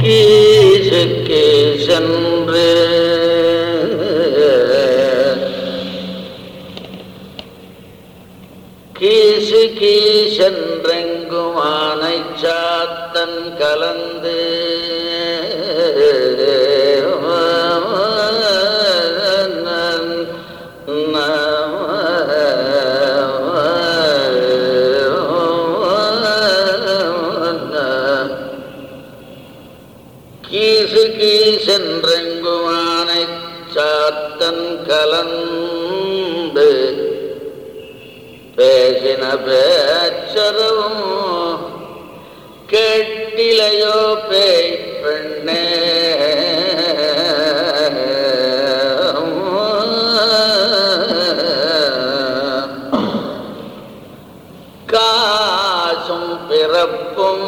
கீசுக்கு சென்று கீசு கீசென்றெங்கும் ஆனை சாத்தன் கலந்து கீசு கீசென்றெங்கும் ஆனை சாத்தன் கலந்து பேசின பேச்சரவும் கேட்டிலையோ பேய் பெண்ணே காசும் பிறப்பும்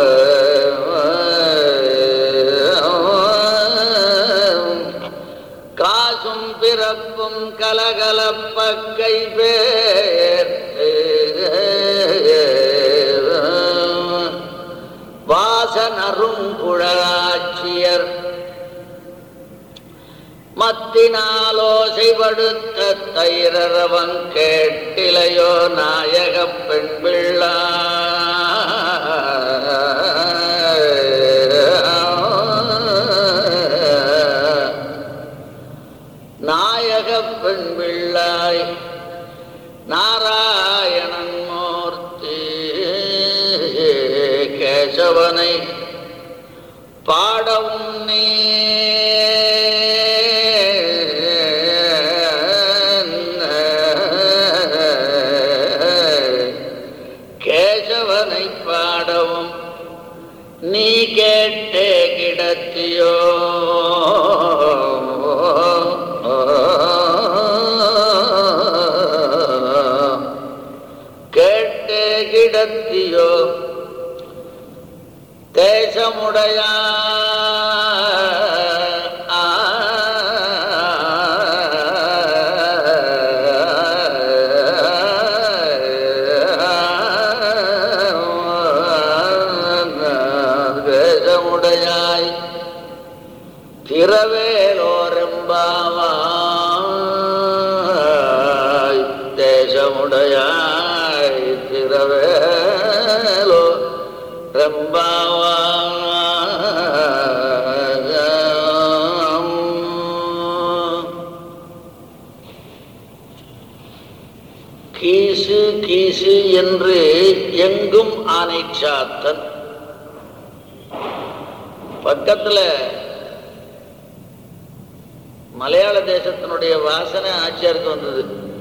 காசும் பிறப்பும் கலகலப்ப கைபேர்த்து வாசனரும் குழலாட்சியர் மத்தினாலோசைப்படுத்த தைரவன் கேட்டிலையோ நாயக பெண் பிள்ளை நாயக பெண் பிள்ளாய் நாராயணன் மூர்த்தி கேசவனை பாடவும் நீ கேசவனை பாடவும் நீ கேட்டே கிடத்தியோ கேட்டே கிடத்தியோ தேசமுடைய தேசமுடையாய் திரவேலோரெம்பாவாய் தேசமுடையாய் திரவேலோ ரெம்பாவாய் கீசு கீசு என்று எங்கும் ஆனை சாத்தன் பக்கத்துல மலையாள தேசத்தினுடைய வாசனை ஆட்சியாருக்கு வந்தது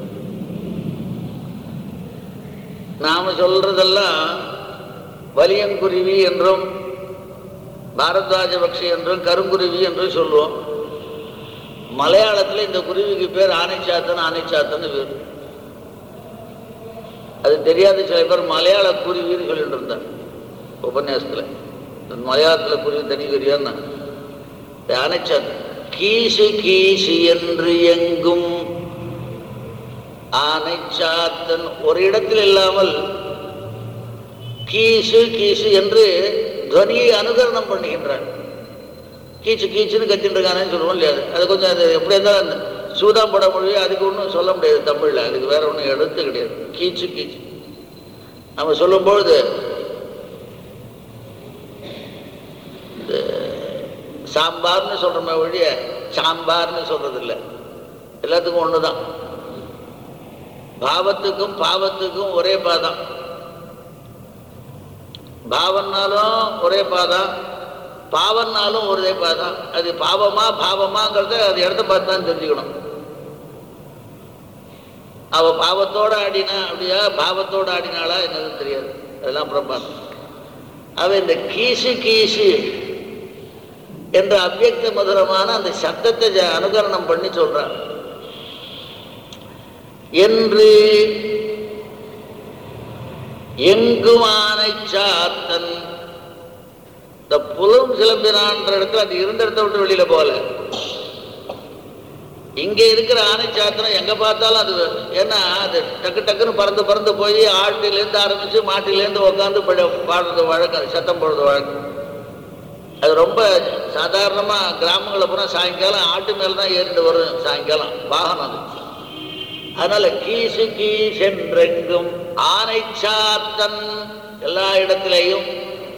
நாம சொல்றதெல்லாம் வலியங்குருவி என்றும் பாரத்வாஜ பக்ஷி என்றும் கருங்குருவி என்றும் சொல்லுவோம் மலையாளத்துல இந்த குருவிக்கு பேர் ஆனைச்சாத்தன் ஆனைச்சாத்தன் பேர் அது தெரியாத சில பேர் மலையாள குருவின்னு சொல்லிட்டு இருந்தார் உபன்யாசத்துல இந்த மலையாளத்துல குருவி தனி குருவியான்னா ஆனைச்சாத்தன் கீசு கீசு என்று எங்கும் ஆனைச்சாத்தன் ஒரு இடத்தில் இல்லாமல் கீசு கீசு என்று துவனியை அனுகரணம் பண்ணுகின்றான் கீச்சு கீச்சுன்னு கத்திட்டு இருக்கானேன்னு சொல்லுவோம் இல்லையா அது அது கொஞ்சம் அது எப்படி இருந்தாலும் சூதாம் பட மொழி அதுக்கு ஒன்றும் சொல்ல முடியாது தமிழ்ல அதுக்கு வேற ஒன்றும் எழுத்து கிடையாது கீச்சு கீச்சு நம்ம சொல்லும்பொழுது இந்த சாம்பார்னு சொல்றோமே ஒழிய சாம்பார்னு சொல்றது இல்லை எல்லாத்துக்கும் ஒண்ணுதான் பாவத்துக்கும் பாவத்துக்கும் ஒரே பாதம் பாவன்னாலும் ஒரே பாதம் பாவன்னாலும் ஒரே பாதம் அது பாவமா பாவமாங்கிறத அது இடத்த பார்த்து தான் தெரிஞ்சுக்கணும் அவ பாவத்தோட ஆடினா அப்படியா பாவத்தோட ஆடினாளா என்னது தெரியாது அதெல்லாம் அப்புறம் பார்த்தோம் அவ இந்த கீசு கீசு என்ற அவ்யக்த மதுரமான அந்த சப்தத்தை ஜ- அனுகரணம் பண்ணி சொல்றான் என்று எங்குமானை சாத்தன் இந்த புலம் சிலம்பினான்ற இடத்துல அது இருந்த இடத்த விட்டு வெளியில போகல இங்க இருக்கிற ஆனை சாத்திரம் எங்க பார்த்தாலும் அது ஏன்னா அது டக்கு டக்குன்னு பறந்து பறந்து போய் ஆட்டிலேருந்து ஆரம்பிச்சு மாட்டிலேருந்து உட்காந்து பாடுறது வழக்கம் சத்தம் போடுறது வழக்கம் அது ரொம்ப சாதாரணமா கிராமங்களை பூரா சாயங்காலம் ஆட்டு மேல தான் ஏறிட்டு வரும் சாயங்காலம் வாகனம் அது அதனால கீசு கீசென்றெங்கும் ஆனை சாத்தன் எல்லா இடத்திலையும்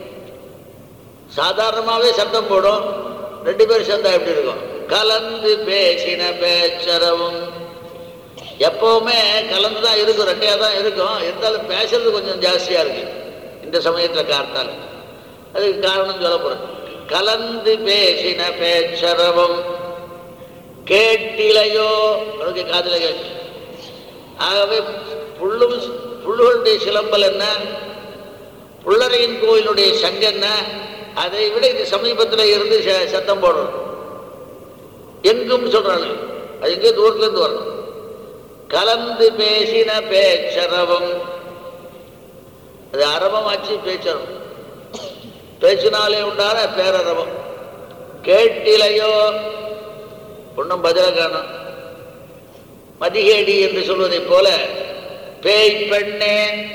சாதாரணமாவே சத்தம் போடும் ரெண்டு பேர் சேர்ந்தா எப்படி இருக்கும் கலந்து பேசின பேச்சரவும் எப்பவுமே கலந்து தான் இருக்கும் ரெண்டையா தான் இருக்கும் இருந்தாலும் பேசுறது கொஞ்சம் ஜாஸ்தியா இருக்கு இந்த சமயத்துல காத்தால் அதுக்கு காரணம் சொல்ல போறேன் கலந்து பேசின பேச்சரவும் கேட்டிலையோ அதுக்கு காதுல கேட்டு ஆகவே புல்லும் புல்லுகளுடைய சிலம்பல் என்ன புள்ளரையின் கோயிலுடைய சங்கென்ன அதை விட இது சமீபத்தில் இருந்து ச- சத்தம் போடணும் எங்கும் சொல்றாங்க அது எங்கே தூரத்துல இருந்து வரணும் கலந்து பேசின பேச்சரவம் அது அரவமாச்சு பேச்சரம் பேச்சினாலே உண்டான பேரரவம் கேட்டிலையோ ஒன்றும் பதில காணும் மதிகேடி என்று சொல்வதைப் போல பேய் பெண்ணே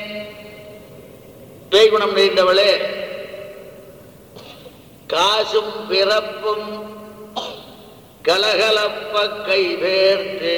பேய் குணம் நிறைந்தவளே காசும் பிறப்பும் கலகலப்ப கை வேர்த்து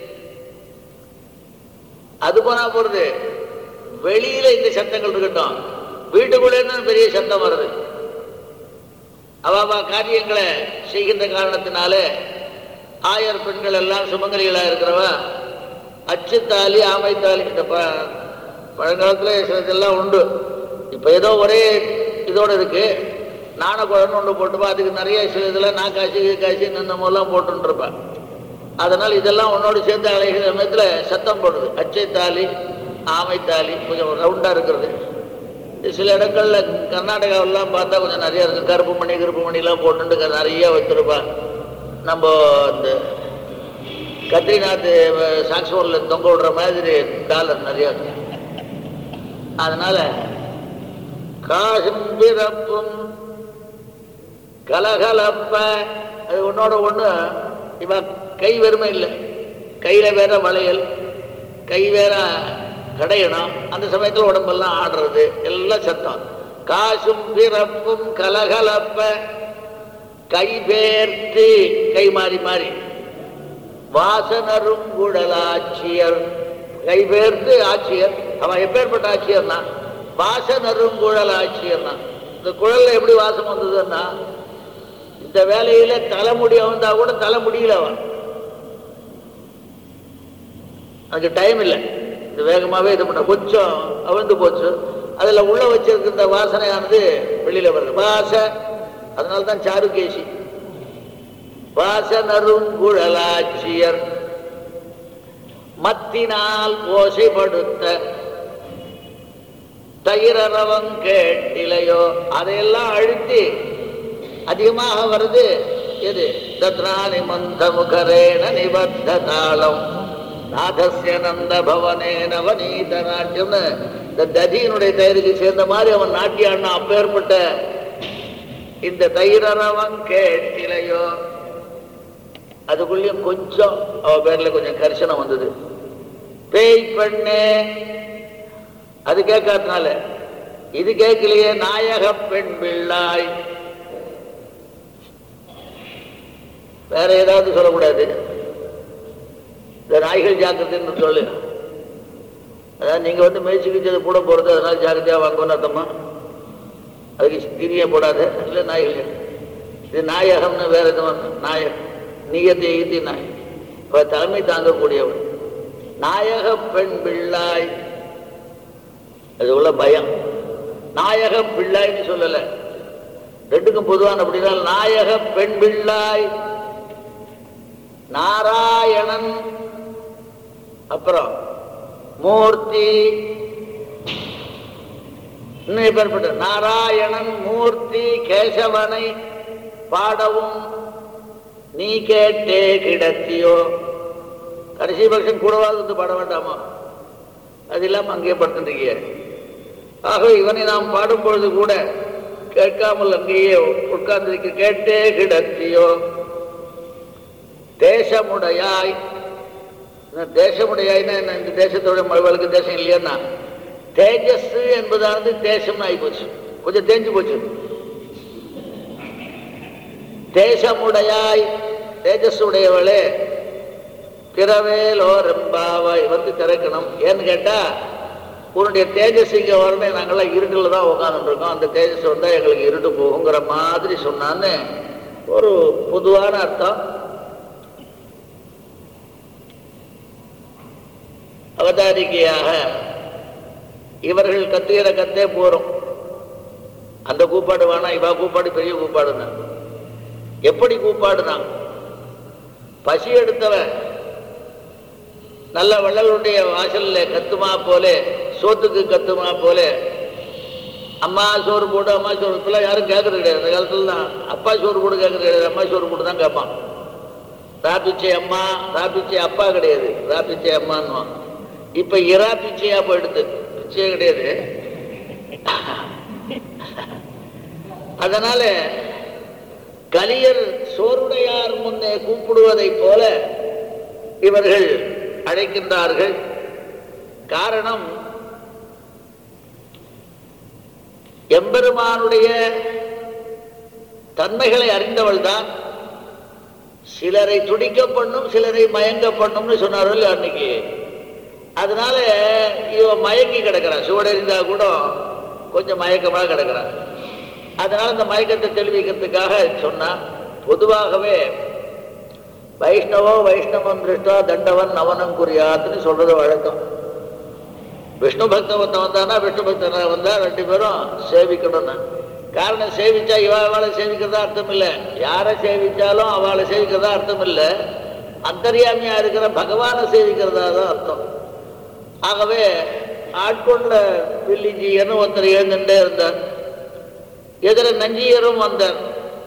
அது போனா போறது வெளியில இந்த சத்தங்கள் இருக்கட்டும் வீட்டுக்குள்ளே இருந்து பெரிய சத்தம் வருது அவ அவ காரியங்களை செய்கின்ற காரணத்தினாலே ஆயர் பெண்கள் எல்லாம் சுமங்கலிகளா இருக்கிறவ அச்சுத்தாலி ஆமைத்தாலி இந்த ப பழங்காலத்துல சிலதெல்லாம் உண்டு இப்ப ஏதோ ஒரே இதோட இருக்கு நாண குழந்தை ஒன்று போட்டுப்பா அதுக்கு நிறைய சில இதெல்லாம் நான் காய்ச்சி காய்ச்சி நின்னமெல்லாம் போட்டுருப்பேன் அதனால் இதெல்லாம் உன்னோடு சேர்ந்து அலைகிற சமயத்தில் சத்தம் போடுது அச்சை தாலி ஆமை தாலி கொஞ்சம் ரவுண்டாக இருக்கிறது இது சில இடங்கள்ல கர்நாடகாவெல்லாம் பார்த்தா கொஞ்சம் நிறைய இருக்கு கருப்பு மணி கருப்பு மணிலாம் போட்டுட்டு நிறைய வச்சிருப்பா நம்ம இந்த கத்ரிநாத் சாக்ஸ்போர்டில் தொங்க விடுற மாதிரி டாலர் நிறைய இருக்கு அதனால காசும் பிறப்பும் கலகலப்ப அது ஒன்னோட ஒண்ணு இவ கை வெறுமை இல்லை கையில வேற வளையல் கை வேற கடையணும் அந்த சமயத்துல உடம்பெல்லாம் ஆடுறது எல்லாம் சத்தம் காசும் பிறப்பும் கலகலப்ப கை பேர்த்து கை மாறி மாறி வாசனரும் குழலாட்சியர் கை பேர்த்து ஆட்சியர் அவன் எப்பேற்பட்ட ஆட்சியர்னா வாசனரும் குழல் ஆட்சியர்னா இந்த குழல்ல எப்படி வாசம் வந்ததுன்னா இந்த வேலையில தலைமுடி வந்தா கூட தலைமுடியில அவன் அதுக்கு டைம் இல்லை இது வேகமாவே இது பண்ண கொஞ்சம் அவிழ்ந்து போச்சு அதுல உள்ள வச்சிருக்கிற வாசனையானது வெளியில வருது வாச அதனால தான் சாருகேசி வாசனரும் குழலாட்சியர் மத்தினால் ஓசைப்படுத்த தயிரரவம் கேட்டிலையோ அதையெல்லாம் அழுத்தி அதிகமாக வருது எது தத்ராணி மந்த முகரேண நிபத்த தாளம் நாதஸ்ய நந்த பவனே நவநீத நாட்டியம்னு இந்த ததியினுடைய தயிருக்கு சேர்ந்த மாதிரி அவன் நாட்டியாடினா அப்பேற்பட்ட இந்த தயிரரவம் கேட்டிலையோ அதுக்குள்ளேயும் கொஞ்சம் அவ பேர்ல கொஞ்சம் கரிசனம் வந்தது பேய் பெண்ணே அது கேட்காதனால இது கேட்கலையே நாயக பெண் பிள்ளாய் வேற ஏதாவது சொல்லக்கூடாது இந்த நாய்கள் ஜாக்கிரதைன்னு சொல்லு அதாவது நீங்க வந்து மேய்ச்சிக்கிச்சது கூட போறது அதனால ஜாக்கிரதையா வாங்கன்னு அர்த்தமா அதுக்கு திரிய போடாது இல்லை நாய்கள் இது நாயகம்னு வேற எதுவும் நாயகம் நீயத்தை ஈத்தி நாய் அவ தலைமை தாங்கக்கூடியவன் நாயக பெண் பிள்ளாய் அது உள்ள பயம் நாயக பிள்ளாய்ன்னு சொல்லல ரெண்டுக்கும் பொதுவான அப்படின்னா நாயக பெண் பிள்ளாய் நாராயணன் அப்புறம் மூர்த்தி இன்னும் எப்பேற்பட்ட நாராயணன் மூர்த்தி கேசவனை பாடவும் நீ கேட்டே கிடத்தியோ கடைசி பட்சம் கூடவாது வந்து பாட வேண்டாமா அது இல்லாம அங்கேயே படுத்துட்டீங்க ஆகவே இவனை நாம் பாடும் பொழுது கூட கேட்காமல் அங்கேயே உட்கார்ந்திருக்க கேட்டே கிடத்தியோ தேசமுடையாய் இந்த தேசமுடையாய்னா என்ன இந்த தேசத்தோட மறுவளுக்கு தேசம் இல்லையான்னா தேஜஸ் என்பதானது தேசம்னு ஆகி போச்சு கொஞ்சம் தேஞ்சு போச்சு தேசமுடையாய் தேஜஸுடையவளே திறவேலோ ரெம்பாவாய் வந்து திறக்கணும் ஏன்னு கேட்டா உன்னுடைய தேஜஸ் இங்க வரணும் நாங்கெல்லாம் இருட்டில் தான் உட்காந்துட்டு இருக்கோம் அந்த தேஜஸ் வந்தா எங்களுக்கு இருட்டு போகுங்கிற மாதிரி சொன்னான்னு ஒரு பொதுவான அர்த்தம் அவதாரிகையாக இவர்கள் கத்துகிற கத்தே போறோம் அந்த கூப்பாடு வேணாம் இவா கூப்பாடு பெரிய கூப்பாடுனா எப்படி கூப்பாடுனா பசி எடுத்தவன் நல்ல வள்ளலுடைய வாசல்ல கத்துமா போலே சோத்துக்கு கத்துமா போலே அம்மா சோறு போடு அம்மா சோறு இப்பெல்லாம் யாரும் கேட்கறது கிடையாது அந்த காலத்துல தான் அப்பா சோறு போடு கேட்கறது கிடையாது அம்மா சோறு போட்டு தான் கேட்பான் ராபிச்சை அம்மா ராபிச்சை அப்பா கிடையாது ராபிச்சை அம்மான்னுவான் இப்ப இரா பிச்சையா போயிடுது பிச்சையே கிடையாது அதனால கலியர் சோறுடையார் முன்னே கூப்பிடுவதைப் போல இவர்கள் அழைக்கின்றார்கள் காரணம் எம்பெருமானுடைய தன்மைகளை அறிந்தவள் தான் சிலரை துடிக்க பண்ணும் சிலரை மயங்க பண்ணும்னு சொன்னார்கள் அன்னைக்கு அதனால இவ மயங்கி கிடக்கிறான் சுவடறிந்தா கூட கொஞ்சம் மயக்கமாக கிடக்கிறான் அதனால இந்த மயக்கத்தை தெளிவிக்கிறதுக்காக சொன்னா பொதுவாகவே வைஷ்ணவோ வைஷ்ணவம் திருஷ்டா தண்டவன் நவனம் குறியாத்துன்னு சொல்றது வழக்கம் விஷ்ணு பக்தன் ஒருத்தன் வந்தானா விஷ்ணு பக்தன் வந்தா ரெண்டு பேரும் சேவிக்கணும்னு காரணம் சேவிச்சா இவ அவளை சேவிக்கிறதா அர்த்தம் இல்லை யாரை சேவிச்சாலும் அவளை சேவிக்கிறதா அர்த்தம் இல்லை அந்தரியாமியா இருக்கிற பகவானை சேவிக்கிறதா தான் அர்த்தம் ஆகவே ஆட்கொண்ட வில்லிஜியர்னு ஒருத்தர் எழுந்துட்டே இருந்தார் எதிர நஞ்சியரும் வந்தார்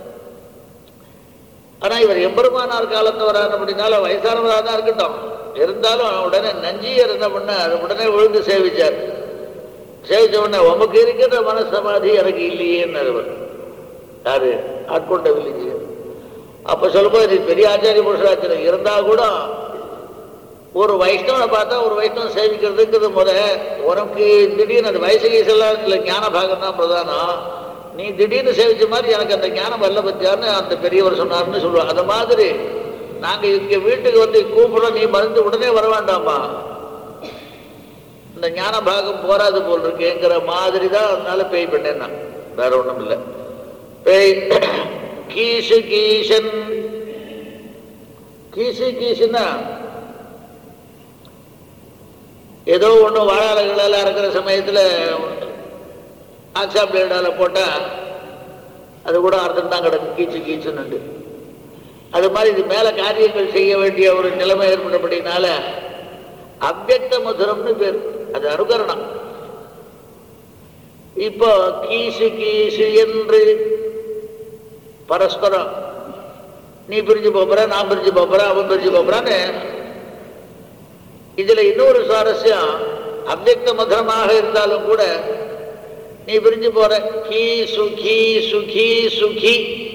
ஆனா இவர் எம்பெருமானார் காலத்து வரான் அப்படின்னால வயசானவராக தான் இருக்கட்டும் இருந்தாலும் உடனே நஞ்சியர் என்ன பண்ணார் உடனே விழுந்து சேவிச்சார் சேவிச்ச உடனே உமக்கு இருக்கிற மனசமாதி எனக்கு இல்லையேன்னு அவர் யாரு ஆட்கொண்ட வில்லிஜியர் அப்ப சொல்லும்போது இது பெரிய ஆச்சாரிய புருஷராச்சரியம் இருந்தா கூட ஒரு வைஷ்ணவனை பார்த்தா ஒரு வைஷ்ணவன் சேவிக்கிறதுங்கிறது முத உனக்கு திடீர்னு அந்த வயசு கீசெல்லாம் இல்லை ஞான பாகம் தான் பிரதானம் நீ திடீர்னு சேவிச்ச மாதிரி எனக்கு அந்த ஞானம் வரல பத்தியான்னு அந்த பெரியவர் சொன்னார்னு சொல்லுவாங்க அந்த மாதிரி நாங்க இங்க வீட்டுக்கு வந்து கூப்பிடுறோம் நீ மருந்து உடனே வர வேண்டாமா இந்த ஞான பாகம் போராது போல் இருக்குங்கிற மாதிரி தான் அதனால பேய் பண்ணேன் நான் வேற ஒண்ணும் இல்லை பேய் கீசு கீசன் கீசு கீசுன்னா ஏதோ ஒண்ணு வாழாளர்களெல்லாம் இருக்கிற சமயத்துல ஆக்ஸா பிளேடால போட்டா அது கூட அர்த்தம் தான் கிடக்கும் கீச்சு கீச்சுன்னு அது மாதிரி இது மேல காரியங்கள் செய்ய வேண்டிய ஒரு நிலைமை ஏற்பட்டபடினால அவ்வக்த மதுரம்னு பேர் அது அனுகரணம் இப்போ கீசு கீசு என்று பரஸ்பரம் நீ பிரிஞ்சு போற நான் பிரிஞ்சு போற அவன் பிரிஞ்சு போறான்னு இதுல இன்னொரு சுவாரஸ்யம் அவ்வக்த மதுரமாக இருந்தாலும் கூட நீ பிரிஞ்சு போற கீ சுகி சுகி சுகி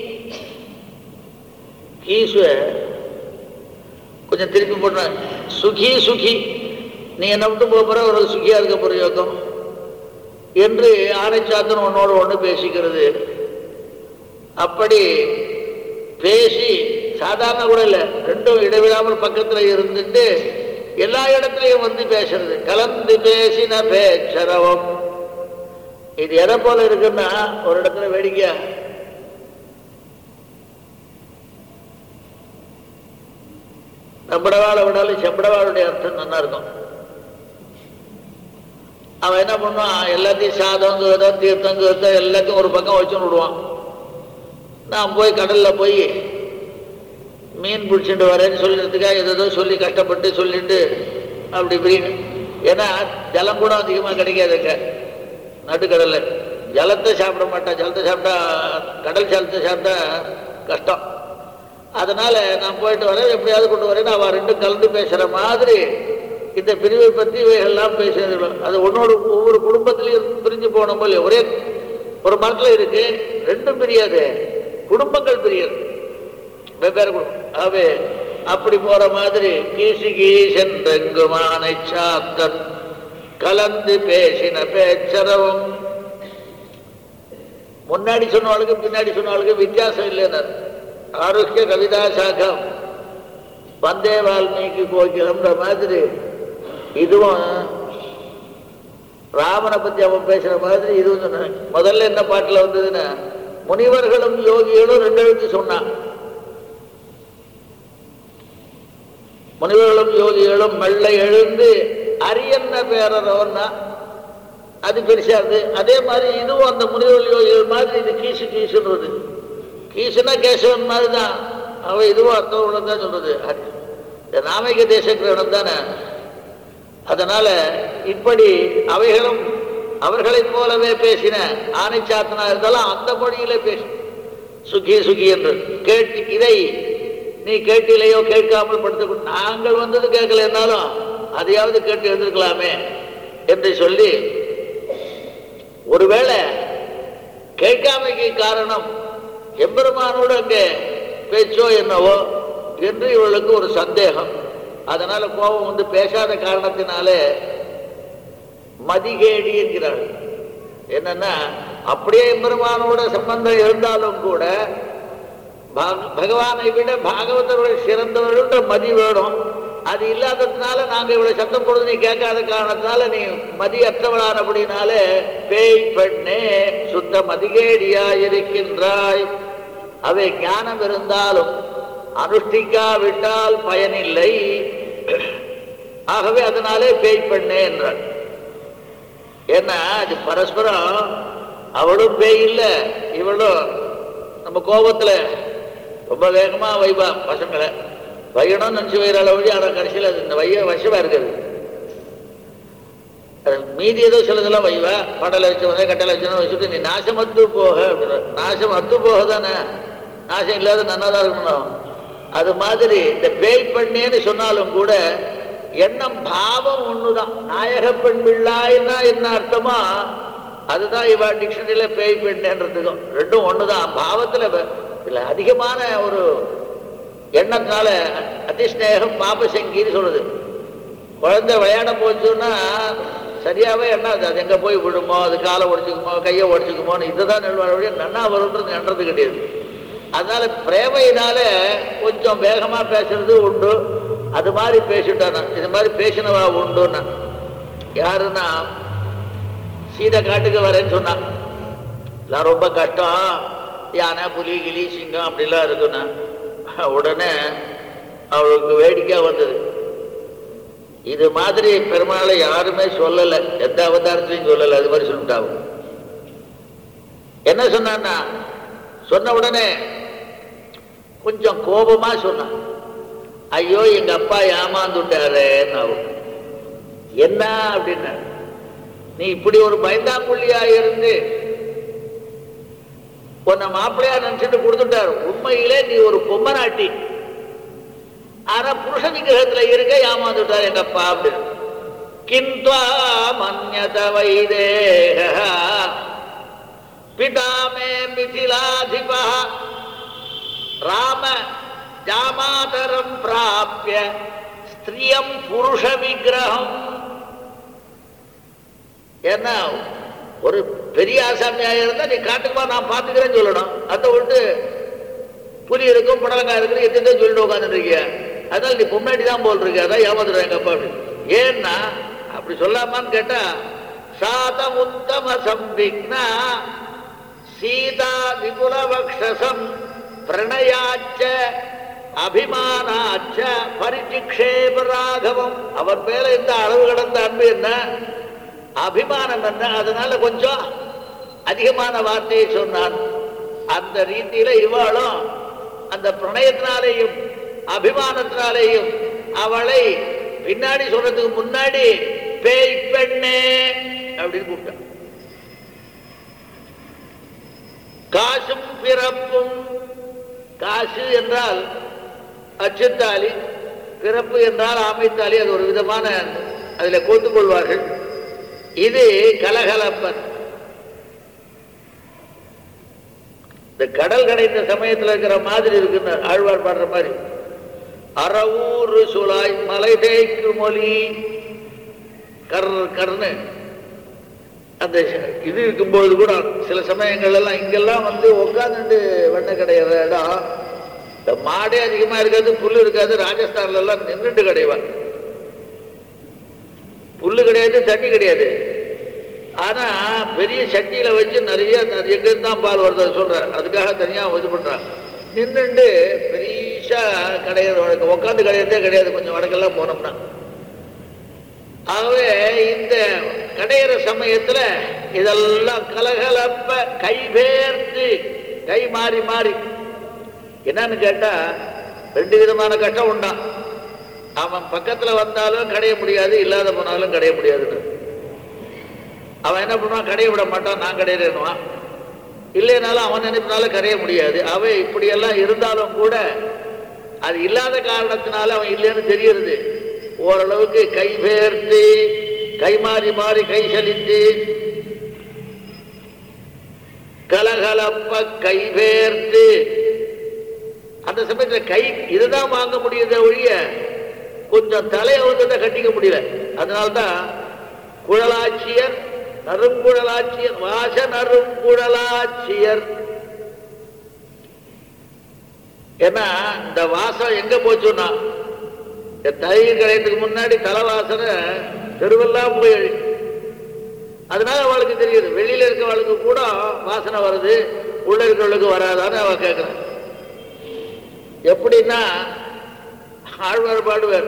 கீசு கொஞ்சம் திருப்பி போடுற சுகி சுகி நீ என்ன விட்டு போக போற ஒரு சுகியா இருக்க போற யோகம் என்று ஆரைச்சாத்தன் உன்னோட ஒண்ணு பேசிக்கிறது அப்படி பேசி சாதாரண கூட இல்லை ரெண்டும் இடைவிடாமல் பக்கத்துல இருந்துட்டு எல்லா இடத்துலையும் வந்து பேசுறது கலந்து பேசின பேச்சரவம் இது எதை போல இருக்குன்னா ஒரு இடத்துல வேடிக்கையா நம்படவாளை விடாலும் செம்படவாளுடைய அர்த்தம் நல்லா இருக்கும் அவன் என்ன பண்ணுவான் எல்லாத்தையும் சாதம் கீதம் தீர்த்தம் கீர்த்தம் எல்லாத்தையும் ஒரு பக்கம் வச்சுன்னு விடுவான் நான் போய் கடல்ல போய் மீன் பிடிச்சிட்டு வரேன்னு சொல்லிறதுக்காக ஏதோ சொல்லி கஷ்டப்பட்டு சொல்லிட்டு அப்படி இப்படின்னு ஏன்னா ஜலம் கூட அதிகமாக கிடைக்காதுங்க நடுக்கடல்ல ஜலத்தை சாப்பிட மாட்டான் ஜலத்தை சாப்பிட்டா கடல் ஜலத்தை சாப்பிட்டா கஷ்டம் அதனால நான் போயிட்டு வரேன் எப்படியாவது கொண்டு வரேன் அவன் ரெண்டும் கலந்து பேசுற மாதிரி இந்த பிரிவை பற்றி இவைகள்லாம் பேசுறது அது ஒன்னோட ஒவ்வொரு குடும்பத்திலையும் பிரிஞ்சு போன போல ஒரே ஒரு மரத்தில் இருக்கு ரெண்டும் பிரியாது குடும்பங்கள் பிரியாது வெவ்வேறு குடும்பம் ஆகவே அப்படி போற மாதிரி கீசி கீசன் ரெங்குமானை சாத்தன் கலந்து பேசின பேச்சரவும் முன்னாடி சொன்னவளுக்கு பின்னாடி சொன்னவளுக்கு வித்தியாசம் இல்லைன்னு ஆரோக்கிய கவிதா சாகம் வந்தே வால்மீகி கோகிலம்ன்ற மாதிரி இதுவும் ராமனை பத்தி அவன் பேசுற மாதிரி இதுவும் சொன்னான் முதல்ல என்ன பாட்டுல வந்ததுன்னா முனிவர்களும் யோகிகளும் ரெண்டு எழுத்து சொன்னான் முனிவர்களும் யோகிகளும் மெல்ல எழுந்து அரியன்ன பேரறவன்னா அது பெருசா இருக்கு அதே மாதிரி இதுவும் அந்த முனிவர்கள் யோகிகள் மாதிரி இது கீசு கீசுன்றது கீசுனா கேசவன் மாதிரி தான் அவன் இதுவும் அர்த்தம் உள்ளதான் சொல்றது இந்த நாமிக தேசக்கிரகணம் தானே அதனால இப்படி அவைகளும் அவர்களைப் போலவே பேசின ஆணைச்சாத்தனா இருந்தாலும் அந்த மொழியிலே பேசு சுகி சுகி என்று கேட்டு இதை நீ கேட்டிலையோ கேட்காமல் படுத்து நாங்கள் வந்தது கேட்கலன்னாலும் அதையாவது கேட்டு எழுந்திருக்கலாமே என்று சொல்லி ஒருவேளை கேட்காமைக்கு காரணம் எம்பெருமானோடு அங்கே பேச்சோ என்னவோ என்று இவளுக்கு ஒரு சந்தேகம் அதனால கோபம் வந்து பேசாத காரணத்தினாலே மதிகேடி என்கிறாள் என்னன்னா அப்படியே எம்பெருமானோட சம்பந்தம் இருந்தாலும் கூட பக- பகவானை விட பாகவதர்கள் சிறந்தவர்கள் மதி வேணும் அது இல்லாததுனால நாங்க இவ்வளவு சத்தம் போடுறது நீ கேட்காத காரணத்தினால நீ மதி அற்றவளானபடினாலே பேய் பெண்ணே சுத்த மதிகேடியா இருக்கின்றாய் அவை ஞானம் இருந்தாலும் அனுஷ்டிக்காவிட்டால் பயனில்லை ஆகவே அதனாலே பேய் பெண்ணே என்றாள் ஏன்னா அது பரஸ்பரம் அவளும் பேய் இல்லை இவளும் நம்ம கோபத்துல ரொம்ப வேகமா வைவா பசங்களை வையணும்னு நினச்சி வைறாள் வழி ஆனால் கடைசியில் அது இந்த வைய வசமா இருக்குது அது மீதி ஏதோ சிலதெல்லாம் வைவா படலை வச்சவனே கட்டளை வச்சவனே வச்சுட்டு நீ நாசமத்து போக அப்படின்ற நாசம் அத்து போக தானே நாசம் இல்லாத நன்னதா இருக்கணும் அது மாதிரி இந்த பேய் பெண்ணேன்னு சொன்னாலும் கூட எண்ணம் பாவம் ஒண்ணுதான் நாயக பெண் பிள்ளாய்னா என்ன அர்த்தமா அதுதான் இவ டிக்ஷனரியில பேய் பெண்ணேன்றதுக்கும் ரெண்டும் ஒண்ணுதான் பாவத்துல வ- இதுல அதிகமான ஒரு எண்ணத்தினால அதிஸ்நேகம் பாபசங்கின்னு சொல்லுது குழந்தை விளையாட போச்சுன்னா சரியாவே எண்ணாது அது எங்க போய் விழுமோ அது காலை உடச்சுக்குமோ கையை உடச்சுக்குமோன்னு இதுதான் நல்வாழ்வழிய நன்னா வரும்ன்றது எண்றது கிடையாது அதனால பிரேமையினால கொஞ்சம் வேகமா பேசுறது உண்டு அது மாதிரி பேசிட்டானா இது மாதிரி பேசினவா உண்டுன்னா யாருன்னா சீதை காட்டுக்கு வரேன்னு சொன்னான் எல்லாம் ரொம்ப கஷ்டம் யானை புலி கிளி சிங்கம் அப்படிலாம் இருக்குன்னா உடனே அவளுக்கு வேடிக்கை வந்தது இது மாதிரி பெருமாளை யாருமே சொல்லல எந்த அவதாரத்திலையும் சொல்லல அது மாதிரி சொல்லிட்டாங்க என்ன சொன்னான்னா சொன்ன உடனே கொஞ்சம் கோபமா சொன்னான் ஐயோ எங்க அப்பா ஏமாந்துட்டாரேன்னு அவன் என்ன அப்படின்னா நீ இப்படி ஒரு பயந்தாங்குள்ளியா இருந்து உன்னை மாப்பிள்ளையா நினைச்சிட்டு கொடுத்துட்டாரு உண்மையிலே நீ ஒரு பொம்மநாட்டி ஆனா புருஷ விக்கிரகத்துல இருக்க ஏமாந்துட்டார் எங்க அப்பா அப்படின்னு கிந்த்வா மன்யத வைதேக பிதாமே மிதிலாதிபா ராம ஜாமாதரம் பிராப்பிய ஸ்திரியம் புருஷ விக்கிரகம் என்ன ஒரு பெரிய ஆசாமியா இருந்தா நீ காட்டுக்கு வா நான் பாத்துக்கிறேன்னு சொல்லணும் அதை விட்டு புலி இருக்கும் புடலங்காய் இருக்கு எத்தனை சொல்லிட்டு உட்காந்துருக்கிய அதனால நீ முன்னாடி தான் போல் இருக்கு அதான் ஏமாத்துறேன் எங்க அப்பா அப்படின்னு. ஏன்னா அப்படி சொல்லாமான்னு கேட்டா சாதம் உத்தம சம்பிக்னா சீதா விபுல வக்ஷசம் பிரணயாச்ச அபிமானாச்ச பரிச்சிக்ஷேப ராகவம் அவர் மேல இந்த அளவு கடந்த அன்பு என்ன அபிமானம் என்ன அதனால கொஞ்சம் அதிகமான வார்த்தையை சொன்னான் அந்த ரீதியில இவாளும் அந்த பிரணயத்தினாலேயும் அபிமானத்தினாலேயும் அவளை பின்னாடி சொல்றதுக்கு முன்னாடி பேய் பெண்ணே அப்படின்னு கூப்பிட்டான் காசும் பிறப்பும் காசு என்றால் அச்சுத்தாலி பிறப்பு என்றால் ஆமைத்தாலி அது ஒரு விதமான அதுல கோத்துக் கொள்வார்கள் இது கலகலப்பன் இந்த கடல் கடைந்த சமயத்துல இருக்கிற மாதிரி இருக்குன்னு ஆழ்வார் பாடுற மாதிரி அறவூறு சுலாய் மலை தேய்க்கு மொழி கர் கர்னு அந்த இது இருக்கும்பொழுது கூட சில சமயங்கள் எல்லாம் இங்கெல்லாம் வந்து உட்காந்துட்டு வெண்ணெய் கிடையிற இடம் இந்த மாடே அதிகமா இருக்காது புல்லு இருக்காது ராஜஸ்தான்ல எல்லாம் நின்றுட்டு கிடைவான் புல்லு கிடையாது தண்ணி கிடையாது ஆனா பெரிய சட்டியில வச்சு நிறைய அது எங்க இருந்து தான் பால் வருது அது சொல்றேன் அதுக்காக தனியா இது பண்றாங்க நின்றுண்டு பெரியசா கடையிற வழக்கம் உட்காந்து கடையிறதே கிடையாது கொஞ்சம் வடக்கெல்லாம் போனோம்னா ஆகவே இந்த கடையிற சமயத்துல இதெல்லாம் கலகலப்ப கைபேர்த்து கை மாறி மாறி என்னன்னு கேட்டா ரெண்டு விதமான கஷ்டம் உண்டான் அவன் பக்கத்துல வந்தாலும் கடைய முடியாது இல்லாத போனாலும் கடைய முடியாதுன்னு அவன் என்ன பண்ணுவான் கடைய விட மாட்டான் நான் கடையிடுவான் இல்லைனாலும் அவன் நினைப்பினாலும் கரைய முடியாது அவன் இப்படியெல்லாம் இருந்தாலும் கூட அது இல்லாத காரணத்தினால அவன் இல்லைன்னு தெரியுது ஓரளவுக்கு கை பெயர்த்து கை மாறி மாறி கை சலித்து கலகலப்ப கை பெயர்த்து அந்த சமயத்துல கை இதுதான் வாங்க முடியுதே ஒழிய கொஞ்சம் தலையை வந்து கட்டிக்க முடியல அதனால்தான் குழலாட்சியர் நறுங்குழலாட்சியர் வாச நறுங்குழலாட்சியர் ஏன்னா இந்த வாசம் எங்க போச்சுன்னா இந்த தயிர் கடையத்துக்கு முன்னாடி தலை வாசனை தெருவெல்லாம் போய் அதனால அவளுக்கு தெரியுது வெளியில இருக்கவளுக்கு கூட வாசனை வருது உள்ள இருக்கிறவளுக்கு வராதான்னு அவ கேட்கிறான் எப்படின்னா ஆழ்வார் பாடுவார்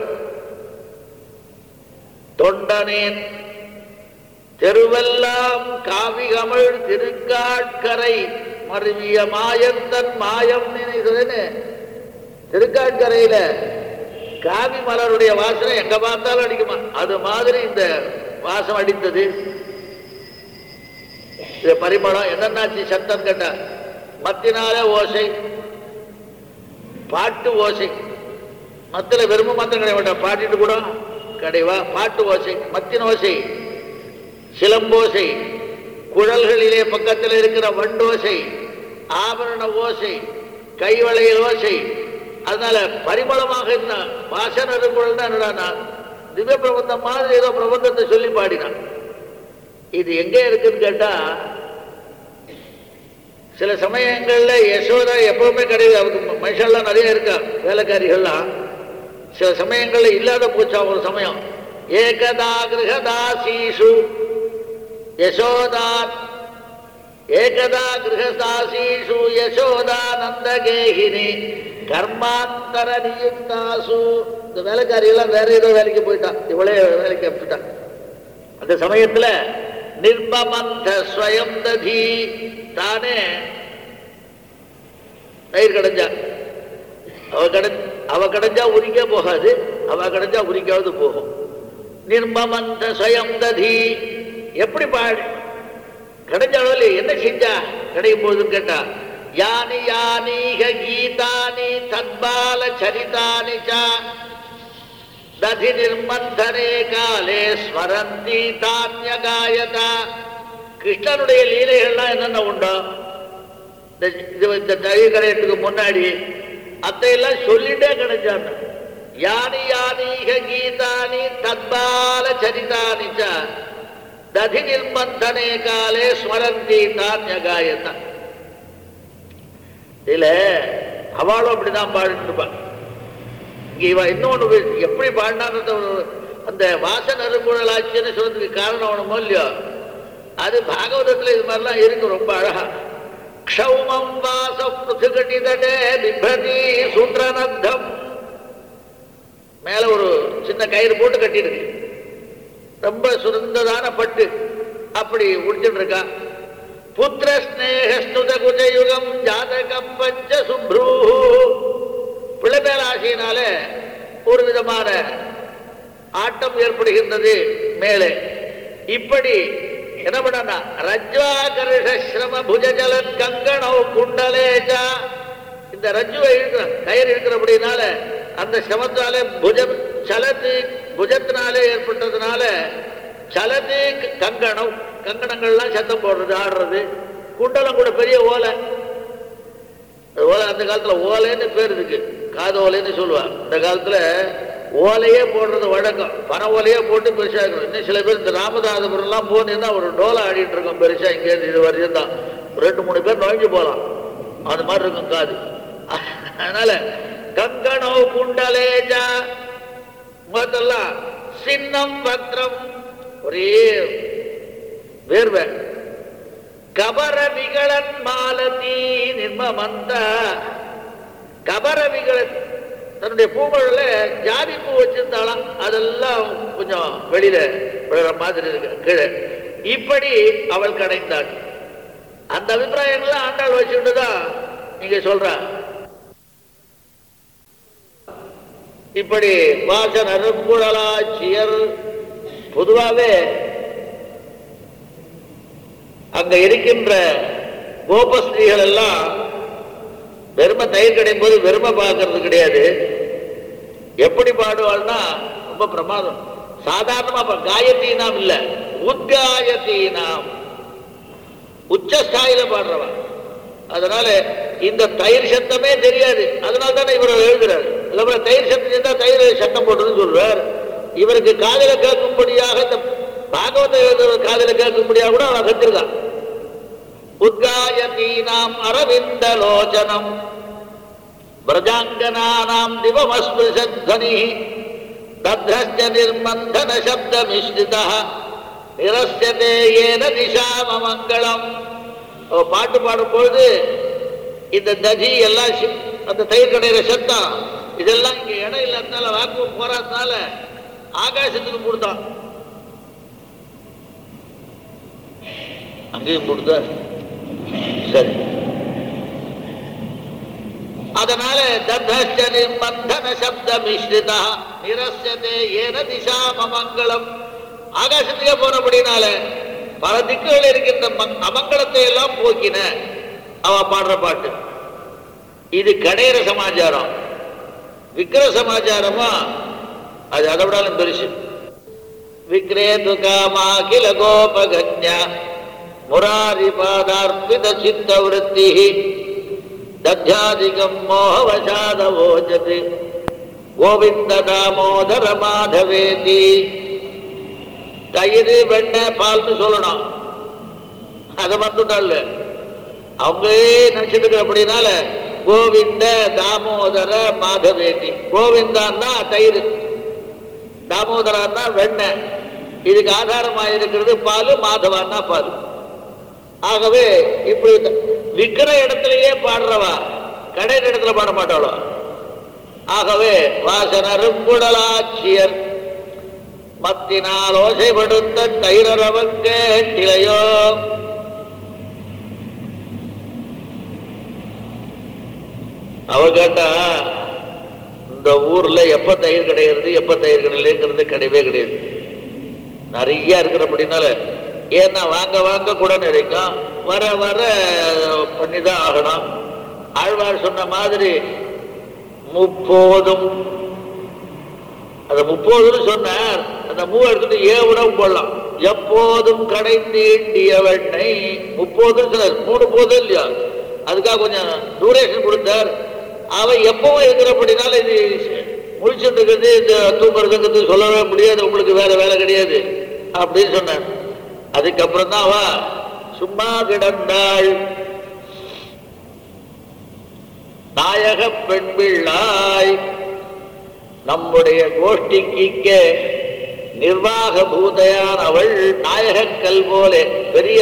தொண்டனேன் தெருவெல்லாம் காவிகமள் திருக்காட்கரை மருவிய மாயந்தன் மாயம் நினைக்கிறேன்னு திருக்காட்கரையில காவி மலருடைய வாசனை எங்க பார்த்தாலும் அடிக்குமா அது மாதிரி இந்த வாசம் அடித்தது இது பரிமளம் என்னென்னாச்சு சத்தம் கேட்டா மத்தினாலே ஓசை பாட்டு ஓசை மத்தில வெறும மாத்திரம் கிடையாது வேண்டாம் பாட்டிட்டு கூட கிடைவா பாட்டு ஓசை மத்தின் ஓசை சிலம்போசை குழல்களிலே பக்கத்தில் இருக்கிற வண்டோசை ஆபரண ஓசை கைவளையல் ஓசை அதனால பரிமளமாக இருந்த வாசன குழல் தான் என்னடானா திவ்ய பிரபந்தம் மாதிரி ஏதோ பிரபந்தத்தை சொல்லி பாடினான் இது எங்க இருக்குன்னு கேட்டா சில சமயங்கள்ல யசோதா எப்பவுமே கிடையாது அவருக்கு மனுஷன்லாம் நிறைய இருக்கா வேலைக்காரிகள்லாம் சில சமயங்கள்ல இல்லாத போச்சா ஒரு சமயம் ஏகதா கிரகதாசீஷு யசோதா ஏகதா கிரகதாசீஷு யசோதா நந்தகேகினி கர்மாந்தர நியுக்தாசு இந்த வேலைக்காரியெல்லாம் வேற ஏதோ வேலைக்கு போயிட்டான் இவளே வேலைக்கு அனுப்பிட்டான் அந்த சமயத்துல நிர்மமந்த ஸ்வயம் ததி தானே தயிர் கடைஞ்சா அவ கடை அவ கடைஞ்சா உரிக்க போகாது அவ கடைஞ்சா உரிக்காவது போகும் நிர்மமந்த ஸ்வயம் ததி எப்படி பாடு கடைஞ்சாலும் என்ன செஞ்சா கிடைக்கும் போதுன்னு கேட்டா யானி யானீக கீதானி தத்பால சரிதானி ச ததி நிர்மந்தரே காலே ஸ்மரந்தி தானியகாயதா கிருஷ்ணனுடைய லீலைகள்லாம் என்னென்ன உண்டோ இந்த இது இந்த தயிர் கடையத்துக்கு முன்னாடி அதையெல்லாம் சொல்லிட்டே கிடைச்சாங்க யானி யானீக கீதானி தத்பால சரிதானி ச ததி நிர்மந்தனே காலே ஸ்மரந்தி தானியகாயதா இதுல அவளும் அப்படிதான் பாடிட்டு இருப்பான் இங்க இவ இன்னொன்னு எப்படி பாடினான்னு அந்த வாசன அருங்குழலாட்சின்னு சொல்றதுக்கு காரணம் ஒண்ணுமோ இல்லையோ அது பாகவதத்துல இது மாதிரிலாம் இருக்கு ரொம்ப அழகா க்ஷௌமம் வாச பிருத்துகட்டிதடே பிப்ரதி சூத்ரநத்தம் மேல ஒரு சின்ன கயிறு போட்டு கட்டியிருக்கு ரொம்ப சுருந்ததான பட்டு அப்படி உடிச்சிட்டு இருக்கா புத்திர ஸ்நேகஸ்துத குஜயுகம் ஜாதகம் பஞ்ச சுப்ரூ பிள்ளை மேல ஆசையினால ஒரு விதமான ஆட்டம் ஏற்படுகின்றது மேலே இப்படி என்ன பண்ணா ரஜ்வாகர்ஷ சிரம புஜஜலன் கங்கணோ குண்டலேஜா இந்த ரஜ்ஜுவை இழுக்கிற கயிறு இருக்கிறபடினால அந்த சிரமத்தினாலே புஜம் சலத்து புஜத்தினாலே ஏற்பட்டதுனால சலத்து கங்கணம் கங்கணங்கள்லாம் சத்தம் போடுறது ஆடுறது குண்டலம் கூட பெரிய ஓலை அது ஓலை அந்த காலத்துல ஓலைன்னு பேர் இருக்கு காது ஓலைன்னு சொல்லுவாங்க இந்த காலத்துல ஓலையே போடுறது வழக்கம் பனை ஓலையே போட்டு பெருசா இருக்கணும் இன்னும் சில பேர் இந்த ராமதாசபுரம் எல்லாம் போனீங்கன்னா ஒரு டோலை ஆடிட்டு இருக்கோம் பெருசா இங்கே இது வரையும் தான் ரெண்டு மூணு பேர் நுழைஞ்சு போகலாம் அது மாதிரி இருக்கும் காது அதனால கங்கணோ குண்டலேஜா முதல்லாம் சின்னம் பத்திரம் ஒரே வேர்வை கபர விகளன் மாலதி நிர்மமந்த கபர விகளன் தன்னுடைய பூமழல ஜாதி பூ வச்சிருந்தாலாம் அதெல்லாம் கொஞ்சம் வெளியில விழுற மாதிரி இருக்கு கீழே இப்படி அவள் கடைந்தாள் அந்த அபிப்பிராயங்கள்லாம் ஆண்டாள் வச்சுட்டு தான் நீங்க சொல்ற இப்படி வாசன் அருங்குழலாட்சியர் பொதுவாகவே அங்க இருக்கின்ற கோபஸ்திரீகள் எல்லாம் வெறும தயிர் கிடையும் போது வெறும பார்க்கறது கிடையாது எப்படி பாடுவாள்னா ரொம்ப பிரமாதம் சாதாரணமா இப்ப காயத்தீனாம் இல்ல உத்காயத்தீனாம் உச்சஸ்தாயில பாடுறவன் அதனால இந்த தயிர் சத்தமே தெரியாது அதனால தானே இவர் எழுதுறாரு இல்லாம தயிர் சத்தம் இருந்தா தயிர் சத்தம் போட்டுன்னு சொல்றார் இவருக்கு காதல கேட்கும்படியாக இந்த பாகவத எழுதுற காதல கேட்கும்படியாக கூட அவன் கத்திருக்கான் உத்காயத்தீனாம் அரவிந்தலோச்சனம் பிரஜாங்கனானாம் திவமஸ்பிருஷத்வனி தத்ரஸ்ய நிர்மந்தன சப்த மிஸ்ரிதா நிரஸ்யதே ஏன திசாம மங்களம் அவ பாட்டு பாடும் பொழுது இந்த ததி எல்லாம் சி- அந்த தயிர் கடையிற சத்தம் இதெல்லாம் இங்க இடம் இல்லாதனால வாக்குவம் போறாதனால ஆகாசத்துக்கு கொடுத்தான் அங்கேயும் கொடுத்தா சரி அதனால தத்தஸ்ய நிர்பந்தன சப்த மிஸ்ரிதா நிரஸ்யதே ஏன திசாம மங்களம் ஆகாசத்துக்கே போனபடினால பல திக்குகள் இருக்கின்ற மங்- அமங்கலத்தை எல்லாம் போக்கின அவ பாடுற பாட்டு இது கடையிற சமாச்சாரம் விக்கிர சமாச்சாரமா அது அதை விடாலும் பெருசு விக்ரேது காமா கில கோபகன்யா முராரி பாதார்ப்பித சித்த விருத்தி தத்யாதிகம் மோகவசாதவோஜதி கோவிந்த தாமோதர மாதவேதி தயிர் வெண்ணெய் பால்னு சொல்லணும் அதை மட்டும் அவங்களே நினைச்சிட்டு இருக்க அப்படின்னால கோவிந்த தாமோதர மாதவேதி கோவிந்தான்னா தயிர் தாமோதரான்னா வெண்ணெய் இதுக்கு ஆதாரமாக இருக்கிறது பால் மாதவான்னா பால் ஆகவே இப்படி த- விக்கிற இடத்திலேயே பாடுறவா கடையின் இடத்துல பாட மாட்டாளோ ஆகவே வாசனரும் குடலாட்சியர் மத்தினால் ஓசைப்படுத்த தைரவங்க கிளையோ அவ கேட்டா இந்த ஊர்ல எப்ப தயிர் கிடையாது எப்ப தயிர் கிடையிலங்கிறது கிடையவே கிடையாது நிறைய இருக்கிற அப்படின்னால ஏன்னா வாங்க வாங்க கூட நினைக்கும் வர வர பண்ணிதான் ஆகணும் ஆழ்வார் சொன்ன மாதிரி முப்போதும் அந்த முப்போதுன்னு சொன்னார் அந்த மூ எடுத்துட்டு ஏவுடம் போடலாம் எப்போதும் கடை நீண்டிய வெண்ணை முப்போதும் சொன்னார் மூணு போதும் இல்லையா அதுக்காக கொஞ்சம் டூரேஷன் கொடுத்தார் அவ எப்பவும் இருக்கிறபடினால இது முழிச்சுட்டு இருக்கிறது இந்த தூங்குறதுங்கிறது சொல்லவே முடியாது உங்களுக்கு வேற வேலை கிடையாது அப்படின்னு சொன்னார் அதுக்கப்புறம் தான் அவ சும்மா கிடந்தாள் நாயக பெண் பிள்ளாய் நம்முடைய கோஷ்டிக்கு நிர்வாக பூதையான அவள் நாயகக் கல் போலே பெரிய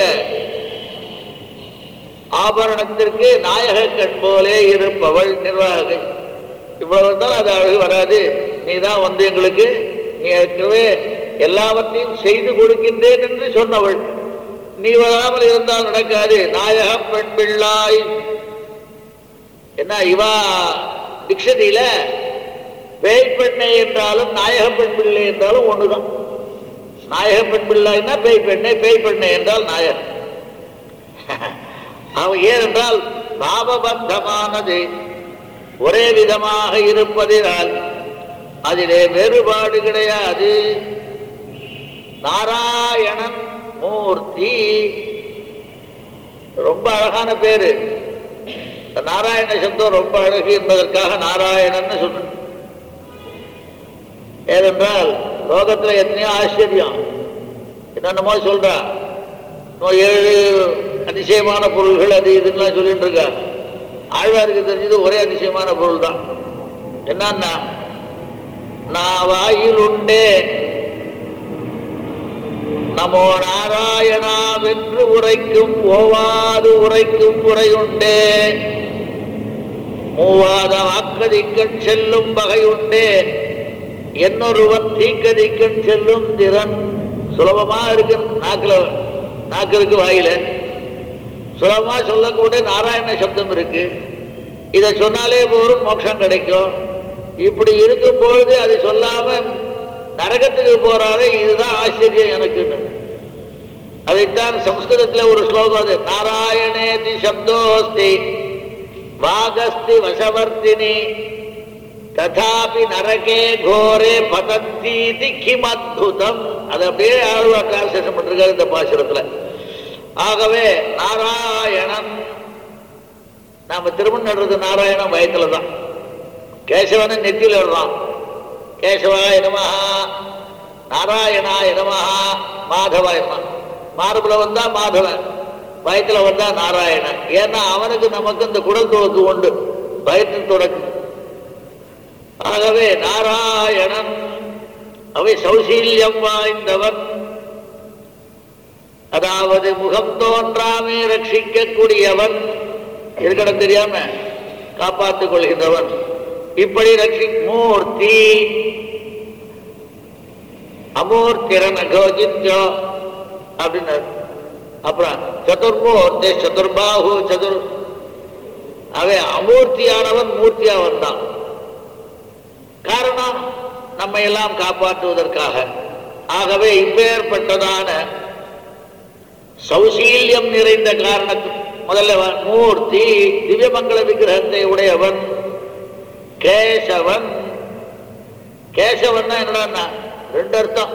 ஆபரணத்திற்கு நாயக கண் போலே இருப்பவள் நிர்வாகி இவ்வளவு தான் அது அழகு வராது நீ தான் வந்து எங்களுக்கு நீ ஏற்கனவே எல்லாவற்றையும் செய்து கொடுக்கின்றேன் என்று சொன்னவள் நீ வராமல் இருந்தால் நடக்காது நாயக பெண் பிள்ளாய் என்ன இவா டிக்ஷனரியில பேய் பெண்ணை என்றாலும் நாயக பெண் பிள்ளை என்றாலும் ஒண்ணுதான் நாயக பெண் பிள்ளைன்னா பேய் பெண்ணை பேய் பெண்ணை என்றால் நாயகன் அவன் ஏனென்றால் பாவபந்தமானது ஒரே விதமாக இருப்பதினால் அதிலே வேறுபாடு கிடையாது நாராயணன் மூர்த்தி ரொம்ப அழகான பேரு இந்த நாராயண சப்தம் ரொம்ப அழகு என்பதற்காக நாராயணன் சொன்ன ஏனென்றால் லோகத்துல எத்தனையோ ஆச்சரியம் என்னென்னமோ சொல்றா இன்னும் ஏழு அதிசயமான பொருள்கள் அது இதுன்னு சொல்லிட்டு இருக்கா ஆழ்வாருக்கு தெரிஞ்சது ஒரே அதிசயமான பொருள் தான் என்னன்னா நான் வாயில் உண்டே நமோ நாராயணா வென்று உரைக்கும் ஓவாது உரைக்கும் உரையுண்டே மூவாத வாக்கதிக்கண் செல்லும் வகையுண்டே என்னொருவன் தீக்கதிக்கண் செல்லும் திறன் சுலபமா இருக்கு நாக்குல நாக்கு இருக்கு வாயில சுலபமா சொல்லக்கூடிய நாராயண சப்தம் இருக்கு இதை சொன்னாலே போதும் மோட்சம் கிடைக்கும் இப்படி இருக்கும் பொழுது அது சொல்லாம நரகத்துக்கு போறாரு இதுதான் ஆச்சரியம் எனக்குன்னு அதைத்தான் சம்ஸ்கிருதத்துல ஒரு ஸ்லோகம் அது நாராயணேதி சப்தோஸ்தி வாகஸ்தி வசவர்த்தினி ததாபி நரகே கோரே பதந்தீதி கிம் அத்புதம் அது அப்படியே ஆழ்வா டிரான்ஸ்லேஷன் பண்ணிருக்காரு இந்த பாசுரத்துல ஆகவே நாராயணன் நாம திருமணம் நடுறது நாராயணன் வயத்துல தான் கேசவனை நெத்தியில் எழுறான் கேசவாய நமஹா நாராயணாய நமஹா மாதவாய நமஹா மார்புல வந்தா மாதவன் வயத்துல வந்தா நாராயணன் ஏன்னா அவனுக்கு நமக்கு இந்த குடல் துவக்கு உண்டு வயத்தின் தொடக்கு ஆகவே நாராயணன் அவை சௌசீல்யம் வாய்ந்தவன் அதாவது முகம் தோன்றாமே ரட்சிக்கக்கூடியவன் இருக்கடம் தெரியாம காப்பாற்றிக் கொள்கின்றவன் இப்படி ரட்சி மூர்த்தி அமூர்த்திரன் அகோஜித்யோ அப்படின்னாரு அப்புறம் சதுர்மூர்த்தி சதுர்பாகு சதுர் அவன் அமூர்த்தியானவன் மூர்த்தியா வந்தான் காரணம் நம்மை எல்லாம் காப்பாற்றுவதற்காக ஆகவே இப்பேற்பட்டதான சௌசீல்யம் நிறைந்த காரணத்து முதல்ல வ- மூர்த்தி திவ்யமங்கல விக்கிரகத்தை உடையவன் கேசவன் கேசவன்னா என்னடா ரெண்டு அர்த்தம்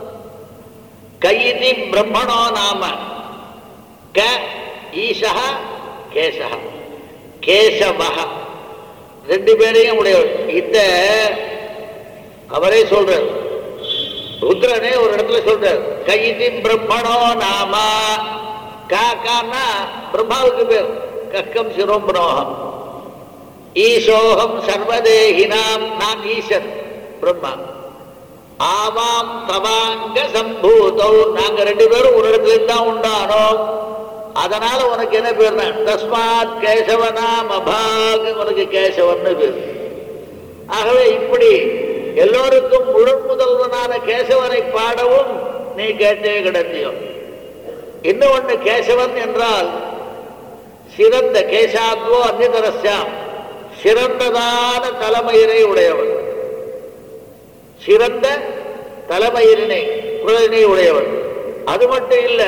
கைதி பிரம்மணோ நாம க ஈசா கேசா கேசவஹ ரெண்டு பேரையும் உடையவர் இந்த அவரே சொல்றார் ருத்ரனே ஒரு இடத்துல சொல்றார் கைதி பிரம்மணோ நாம காக்கான்னா பிரம்மாவுக்கு பேர் கக்கம் சிரோம்பனோகம் ஈசோகம் சர்வதேகினாம் நான் ஈசன் பிரம்மா ஆமாம் தவாங்க சம்பூதோ நாங்க ரெண்டு பேரும் ஒரு இடத்துல தான் உண்டானோம் அதனால உனக்கு என்ன பேர் தஸ்மாத் கேசவனாம் அபாக் உனக்கு கேசவன்னு பேர் ஆகவே இப்படி எல்லோருக்கும் முழு முதல்வனான கேசவனை பாடவும் நீ கேட்டே கிடந்தியோ இன்னும் ஒண்ணு கேசவன் என்றால் சிறந்த கேசாத்வோ அந்நிதரஸ்யாம் சிறந்ததான தலைமயிரை உடையவன் சிறந்த தலைமயிரினை குழலினை உடையவன் அது மட்டும் இல்ல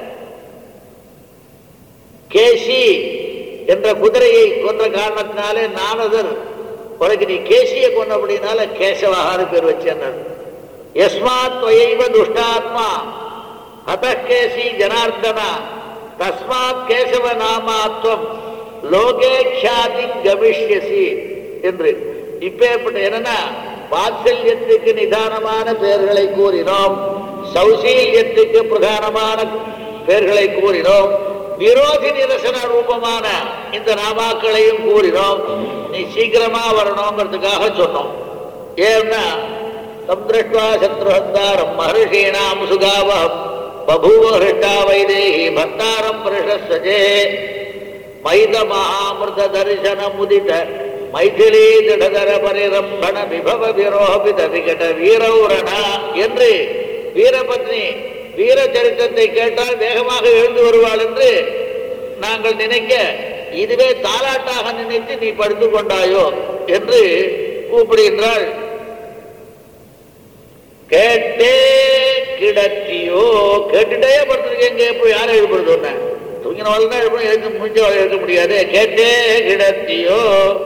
கேசி என்ற குதிரையை கொன்ற காரணத்தினாலே நாரதர் உனக்கு நீ கேசியை கொண்டபடினால கேசவஹாரு பேர் வச்சேன்னார் யஸ்மாத் துவையைவ துஷ்டாத்மா அத கேசி ஜனார்தனா தஸ்மாத் கேசவ நாமாத்வம் லோகே க்ஷாதி கமிஷ்யசி என்று இப்பேற்பட்ட என்னன்னா வாத்சல்யத்துக்கு நிதானமான பெயர்களை கூறினோம் சௌசீல்யத்துக்கு பிரதானமான பெயர்களை கூறினோம் விரோதி நிரசன ரூபமான இந்த நாமாக்களையும் கூறினோம் நீ சீக்கிரமா வரணுங்கிறதுக்காக சொன்னோம் ஏன்னா தம் திருஷ்டுவா சத்ருஹந்தாரம் மகர்ஷீணாம் சுகாவம் பபூவ ஹிருஷ்டா வைதேகி பக்தாரம் பிரசஸ்வஜே மைத மகாமிருத தரிசன முதித மைதிலி திடதர பரிரம்பண விபவ விரோபித விகட வீரௌரண என்று வீரபத்னி வீர சரித்திரத்தை கேட்டால் வேகமாக எழுந்து வருவாள் என்று நாங்கள் நினைக்க இதுவே தாலாட்டாக நினைத்து நீ படுத்துக் கொண்டாயோ என்று கூப்பிடுகின்றாள் கேட்டே கிடத்தியோ கேட்டுட்டே படுத்துருக்கேங்க போய் யாரை எழுப்புறது ஒண்ணு தூங்கினவாள் தான் எழுப்பணும் எழுந்து முடிஞ்சவாள் எழுத முடியாது கேட்டே கிடத்தியோ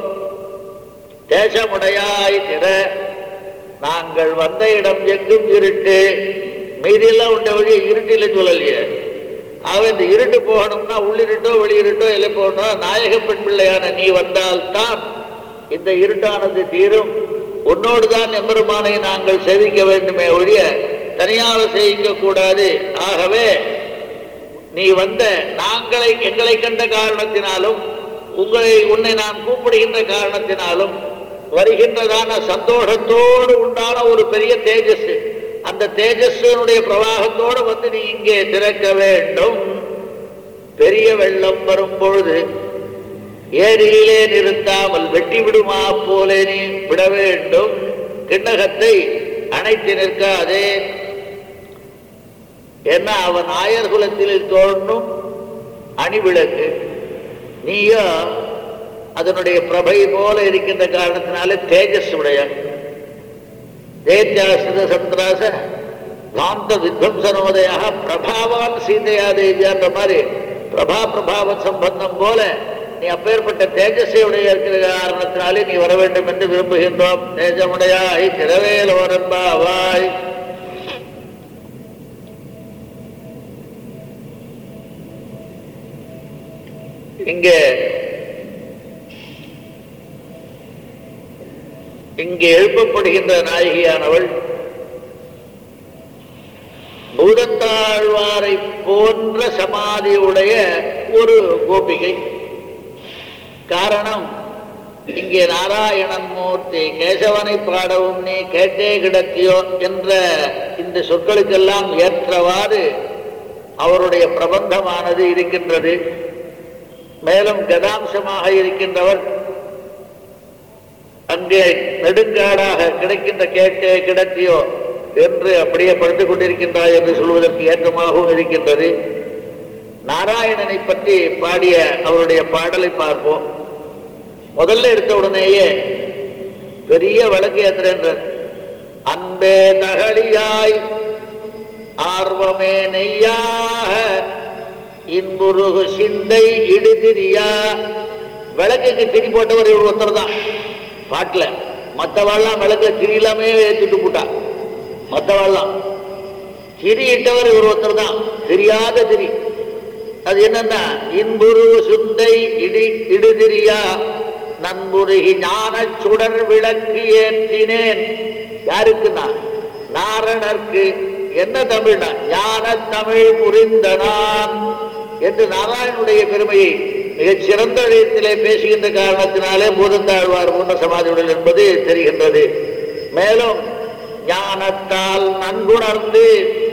தேசமுடையாய் திற நாங்கள் வந்த இடம் எங்கும் இருட்டு மீதியெல்லாம் உண்ட வழி இருட்டில சொல்லலையே அவன் இந்த இருட்டு போகணும்னா உள்ளிருட்டோ வெளியிருட்டோ இல்லை போகணும் நாயக பெண் பிள்ளையான நீ வந்தால்தான் இந்த இருட்டானது தீரும் உன்னோடு தான் எம்பெருமானை நாங்கள் சேவிக்க வேண்டுமே ஒழிய தனியாக சேவிக்க கூடாது ஆகவே நீ வந்த நாங்களை எங்களை கண்ட காரணத்தினாலும் உங்களை உன்னை நான் கூப்பிடுகின்ற காரணத்தினாலும் வருகின்றதான சந்தோஷத்தோடு உண்டான ஒரு பெரிய தேஜஸ் அந்த தேஜஸ்னுடைய பிரவாகத்தோடு வந்து நீ இங்கே திறக்க வேண்டும் பெரிய வெள்ளம் வரும் பொழுது ஏரியிலே நிறுத்தாமல் வெட்டி விடுமா போலே நீ விட வேண்டும் கிண்ணகத்தை அணைத்து நிற்காதே என்ன அவன் ஆயர் குலத்தில் தோன்றும் அணிவிளக்கு நீயோ அதனுடைய பிரபை போல இருக்கின்ற காரணத்தினாலே தேஜஸ் உடைய தேத்யாசித சந்திராச காந்த வித்வம்சனோதயாக பிரபாவான் சீதையா தேவியான்ற மாதிரி பிரபா பிரபாவ சம்பந்தம் போல நீ அப்பேற்பட்ட தேஜஸையுடைய இருக்கிற காரணத்தினாலே நீ வர வேண்டும் என்று விரும்புகின்றோம் தேஜமுடையாய் திரவேலோரம்பாவாய் இங்கே இங்கே எழுப்பப்படுகின்ற நாயகியானவள் பூதத்தாழ்வாரை போன்ற சமாதியுடைய ஒரு கோபிகை காரணம் இங்கே நாராயணன் மூர்த்தி கேசவனை பாடவும் நீ கேட்டே கிடத்தியோ என்ற இந்த சொற்களுக்கெல்லாம் ஏற்றவாறு அவருடைய பிரபந்தமானது இருக்கின்றது மேலும் கதாம்சமாக இருக்கின்றவர் அங்கே நெடுங்காடாக கிடைக்கின்ற கேட்டே கிடத்தியோ என்று அப்படியே படுத்துக் கொண்டிருக்கின்றாய் என்று சொல்வதற்கு ஏற்றமாகவும் இருக்கின்றது நாராயணனை பற்றி பாடிய அவருடைய பாடலை பார்ப்போம் முதல்ல எடுத்த உடனேயே பெரிய வழக்கு ஏற்றுகின்றார் அன்பே தகழியாய் ஆர்வமே நெய்யாக இன்புருகு சிந்தை இடுதிரியா விளக்குக்கு திரி போட்டவர் இவர் ஒருத்தர் தான் பாட்டில் மற்றவாள்லாம் விளக்க திரி இல்லாமே ஏற்றிட்டு போட்டா மற்றவாள்லாம் திரி இட்டவர் இவர் ஒருத்தர் தான் தெரியாத திரி அது என்னன்னா இன்புரு சுந்தை இடி இடுதிரியா நண்புருகி ஞான சுடர் விளக்கு ஏற்றினேன் யாருக்குன்னா நாரணர்க்கு என்ன தமிழ்னா ஞான தமிழ் புரிந்த நான் என்று நாராயணனுடைய பெருமையை மிகச் சிறந்த விதத்திலே பேசுகின்ற காரணத்தினாலே பூதத்தாழ்வார் போன்ற சமாதியுடல் என்பது தெரிகின்றது மேலும் ஞானத்தால் நன்குணர்ந்து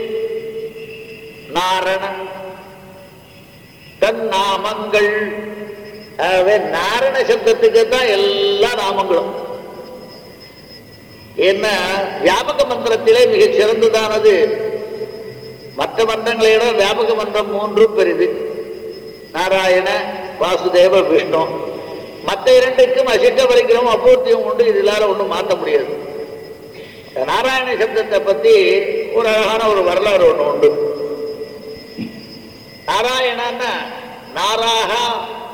நாரணன் தன் நாமங்கள் ஆகவே நாரண சப்தத்துக்கு தான் எல்லா நாமங்களும் என்ன வியாபக மந்திரத்திலே மிகச் சிறந்ததானது மற்ற மந்திரங்களை விட வியாபக மந்திரம் மூன்றும் பெரிது நாராயண வாசுதேவ விஷ்ணு மற்ற இரண்டுக்கும் அசிட்ட வரைக்கிறோம் அப்பூர்த்தியும் உண்டு இதனால ஒன்றும் மாற்ற முடியாது இந்த நாராயண சப்தத்தை பத்தி ஒரு அழகான ஒரு வரலாறு ஒன்று உண்டு நாராயணன்னா நாராகா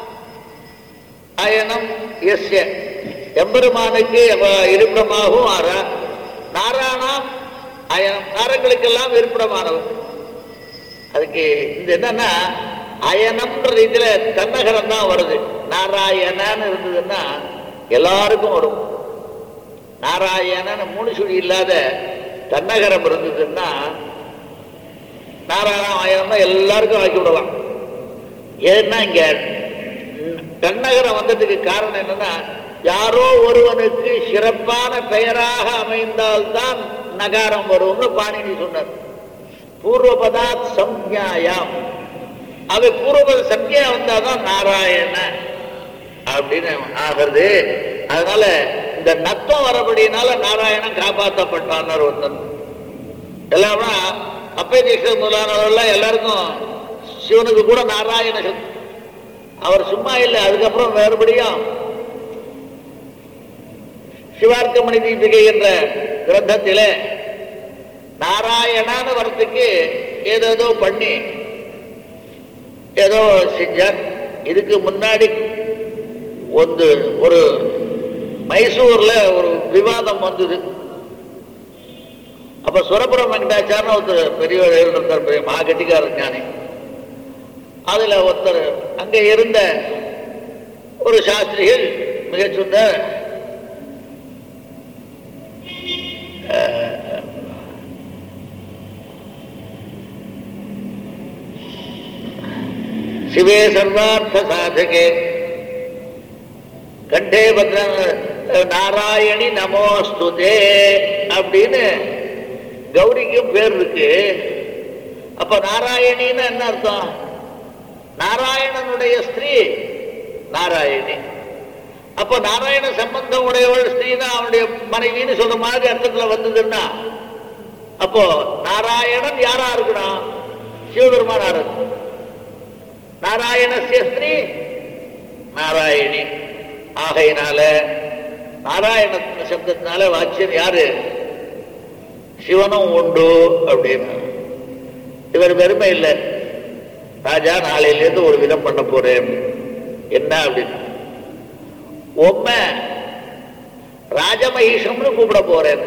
அயனம் எஸ்ய எம்பெருமானுக்கு அவ- இருப்பிடமாகவும் ஆறா நாராயணம் அயனம் நாரங்களுக்கெல்லாம் இருப்பிடமானவர் அதுக்கு இந்த என்னன்னா அயனம்ன்ற ரீதியில தன்னகரம் தான் வருது நாராயணன்னு இருந்ததுன்னா எல்லாருக்கும் வரும் நாராயணன்னு மூணு சுழி இல்லாத தன்னகரம் இருந்ததுன்னா நாராயணம் ஆயிரம்னா எல்லாருக்கும் ஆக்கி விடலாம் ஏன்னா இங்க ம், தன்னகரம் வந்ததுக்கு காரணம் என்னன்னா யாரோ ஒருவனுக்கு சிறப்பான பெயராக அமைந்தால்தான் நகாரம் வரும்னு பாணினி சொன்னார் பூர்வபதாத் சம்ஞாயாம் அது பூர்வபத சம்ஞா வந்தாதான் நாராயண அப்படின்னு ஆகிறது அதனால இந்த நத்தம் வரபடினால நாராயணன் காப்பாற்றப்பட்டான் ஒருத்தன் எல்லாமே அப்பை தீட்சர் முதலானவர்கள்லாம் எல்லாருக்கும் சிவனுக்கு கூட நாராயண சக்தி அவர் சும்மா இல்லை அதுக்கப்புறம் வேறுபடியும் சிவார்க்கமணி தீபிகை என்ற கிரந்தத்திலே நாராயணான வரத்துக்கு ஏதேதோ பண்ணி ஏதோ செஞ்சார் இதுக்கு முன்னாடி ಒಂದು ஒரு மைசூர்ல ஒரு விவாதம் வந்தது அப்ப சுரபுரம் வெங்கடாச்சாரன் ஒருத்தர் பெரியவர் இருந்தார் பெரிய மகா கட்டிக்காரர் ஞானி அதுல ஒருத்தர் அங்க இருந்த ஒரு சாஸ்திரிகள் மிகச்சுந்த சிவே சர்வார்த்த சாதகே கண்டே பத்ர நாராயணி நமோஸ்துதே அப்படின்னு கௌரிக்கும் பேர் இருக்கு அப்ப நாராயணின்னு என்ன அர்த்தம் நாராயணனுடைய ஸ்திரீ நாராயணி அப்போ நாராயண சம்பந்தம் உடையவள் ஸ்திரீனா அவனுடைய மனைவின்னு சொல்ற மாதிரி அர்த்தத்துல வந்ததுன்னா அப்போ நாராயணன் யாரா இருக்கணும் சிவபெருமானா இருக்கும் நாராயணசிய ஸ்திரீ நாராயணி ஆகையினால நாராயண சப்தத்தினால வாட்சியம் யாரு சிவனும் உண்டு அப்படின்னு இவர் பெருமை இல்லை ராஜா நாளையிலேருந்து ஒரு விதம் பண்ண போறேன் என்ன அப்படின்னு உம்மை ராஜமகிஷம்னு கூப்பிட போறேன்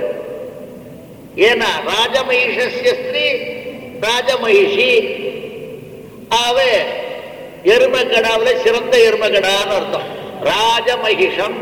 ஏன்னா ராஜமகிஷஸ்ய ஸ்திரீ ராஜமகிஷி ஆவே எருமக்கடாவுல சிறந்த எருமக்கடான்னு அர்த்தம் ராஜமகிஷம்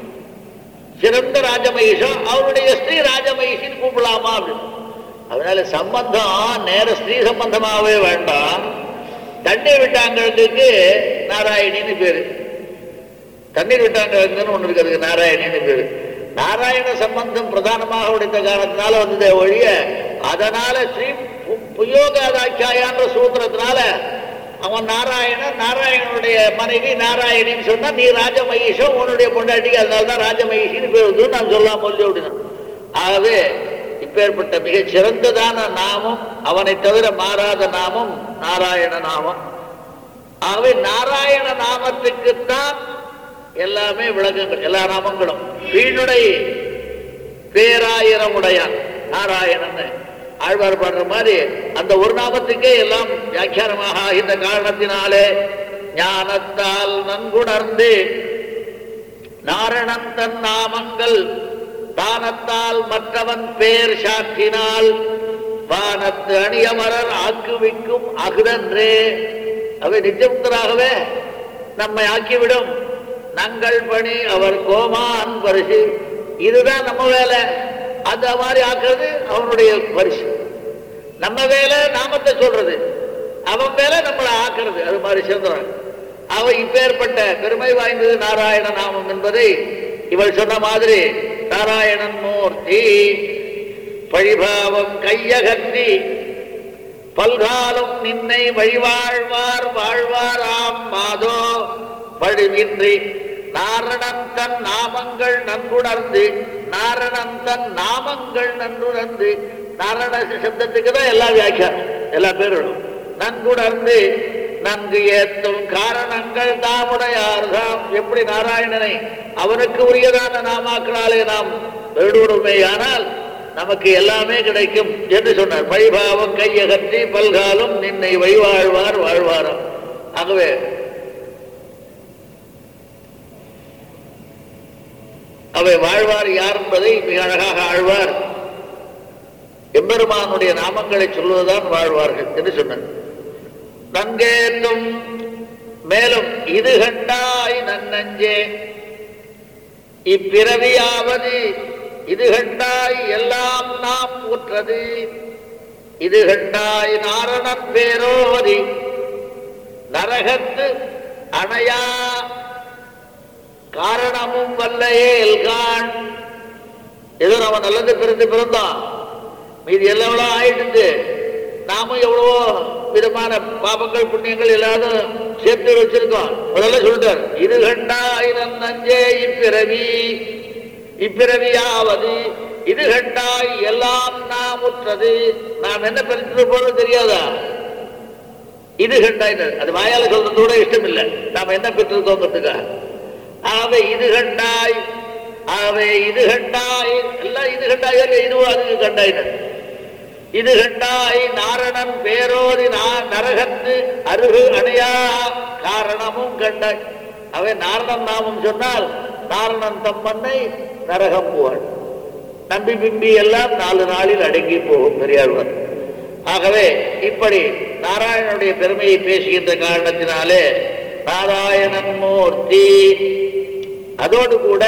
சிறந்த ராஜமகிஷம் அவருடைய ஸ்திரீ ராஜமகிஷின்னு கூப்பிடலாமா அப்படின்னு அதனால சம்பந்தம் நேர ஸ்திரீ சம்பந்தமாகவே வேண்டாம் தண்ணீர் விட்டாங்களுக்கு நாராயணின்னு பேரு தண்ணீர் விட்டாங்கன்னு ஒண்ணு இருக்கிறது நாராயணின்னு பேரு நாராயண சம்பந்தம் பிரதானமாக உடைத்த காரணத்தினால வந்ததே ஒழிய அதனால ஸ்ரீ பு- புயோகாதாக்கியாயான்ற சூத்திரத்தினால அவன் நாராயணன் நாராயணனுடைய மனைவி நாராயணின்னு சொன்னா நீ ராஜமகிஷம் உன்னுடைய பொண்டாட்டி அதனால தான் ராஜமகிஷின்னு பேர் வந்து நான் சொல்லாம சொல்லி அப்படின்னா ஆகவே இப்பேற்பட்ட மிகச் சிறந்ததான நாமம் அவனை தவிர மாறாத நாமம் நாராயண நாமம் ஆகவே நாராயண நாமத்துக்குத்தான் எல்லாமே விளக்கங்கள் எல்லா நாமங்களும் வீணுடை பேராயிரம் உடையான் நாராயணன் ஆழ்வார் பாடுற மாதிரி அந்த ஒரு நாமத்துக்கே எல்லாம் வியாக்கியானமாக ஆகின்ற காரணத்தினாலே ஞானத்தால் நன்குணர்ந்து நாரணன் தன் நாமங்கள் தானத்தால் மற்றவன் பேர் சாற்றினால் வானத்து அணியமரர் ஆக்குவிக்கும் அகுதன்றே அவை நித்தியமுக்தராகவே நம்மை ஆக்கிவிடும் நங்கள் பணி அவர் கோமான் பரிசு இதுதான் நம்ம வேலை அந்த மாதிரி ஆக்குறது அவனுடைய பரிசு நம்ம வேலை நாமத்தை சொல்றது அவன் வேலை நம்மளை ஆக்குறது அது மாதிரி சேர்ந்துறான் அவ இப்பேற்பட்ட பெருமை வாய்ந்தது நாராயண நாமம் என்பதை இவள் சொன்ன மாதிரி நாராயணன் மூர்த்தி பழிபாவம் கையகற்றி பல்காலம் நின்னை வழிவாழ்வார் வாழ்வாராம் மாதோ பழிவின்றி நாரணன் தன் நாமங்கள் நன்குணர்ந்து நாரணன் தன் நாமங்கள் நன்குணர்ந்து நாரண சப்தத்துக்கு தான் எல்லா வியாக்கியானம் எல்லா பேரும் நன்குணர்ந்து நன்கு ஏத்தும் காரணங்கள் தாமுடையார்தாம் எப்படி நாராயணனை அவனுக்கு உரியதான நாமாக்களாலே நாம் வேடுவோமேயானால் நமக்கு எல்லாமே கிடைக்கும் என்று சொன்னார் பழிபாவம் கையகற்றி பல்காலும் நின்னை வைவாழ்வார் வாழ்வாராம் ஆகவே அவை வாழ்வார் யார் என்பதை மிக அழகாக ஆழ்வார் எம்பெருமானுடைய நாமங்களை சொல்வதுதான் வாழ்வார்கள் என்று சொன்னார் நங்கேற்றும் மேலும் இது கண்டாய் நன்னஞ்சே இப்பிறவியாவது இது கண்டாய் எல்லாம் நாம் உற்றது இது கண்டாய் நாரணன் பேரோதி நரகத்து அணையா காரணமும் வல்லையேல் காண் ஏதோ நம்ம நல்லது பிறந்து பிறந்தோம் மீதி எல்லாம் எவ்வளோ ஆயிடுச்சு நாமும் எவ்வளவோ விதமான பாபங்கள் புண்ணியங்கள் எல்லாரும் சேர்த்து வச்சிருக்கோம் முதல்ல சொல்லிட்டார் இது கண்டாயிரம் நஞ்சே இப்பிறவி இப்பிறவியாவது இது கண்டாய் எல்லாம் நாம் உற்றது நாம் என்ன பெற்றிருப்போம்னு தெரியாதா இது கண்டாய் அது வாயால சொல்றது கூட இஷ்டம் இல்லை நாம் என்ன பெற்றிருக்கோங்கிறதுக்காக ஆகவே இது கண்டாய் ஆகவே இது கண்டாய் எல்லாம் இது கண்டாய் இதுவும் அதுக்கு கண்டாயினர் இது கண்டாய் நாரணன் பேரோதி நா- நரகத்து அருகு அணையா காரணமும் கண்டாய் அவை நாரணன் நாமம் சொன்னால் நாரணன் தம்மன்னை நரகம் புகழ் நம்பி பிம்பி எல்லாம் நாலு நாளில் அடங்கி போகும் பெரியாழ்வார் ஆகவே இப்படி நாராயணனுடைய பெருமையை பேசுகின்ற காரணத்தினாலே நாராயணன் மூர்த்தி அதோடு கூட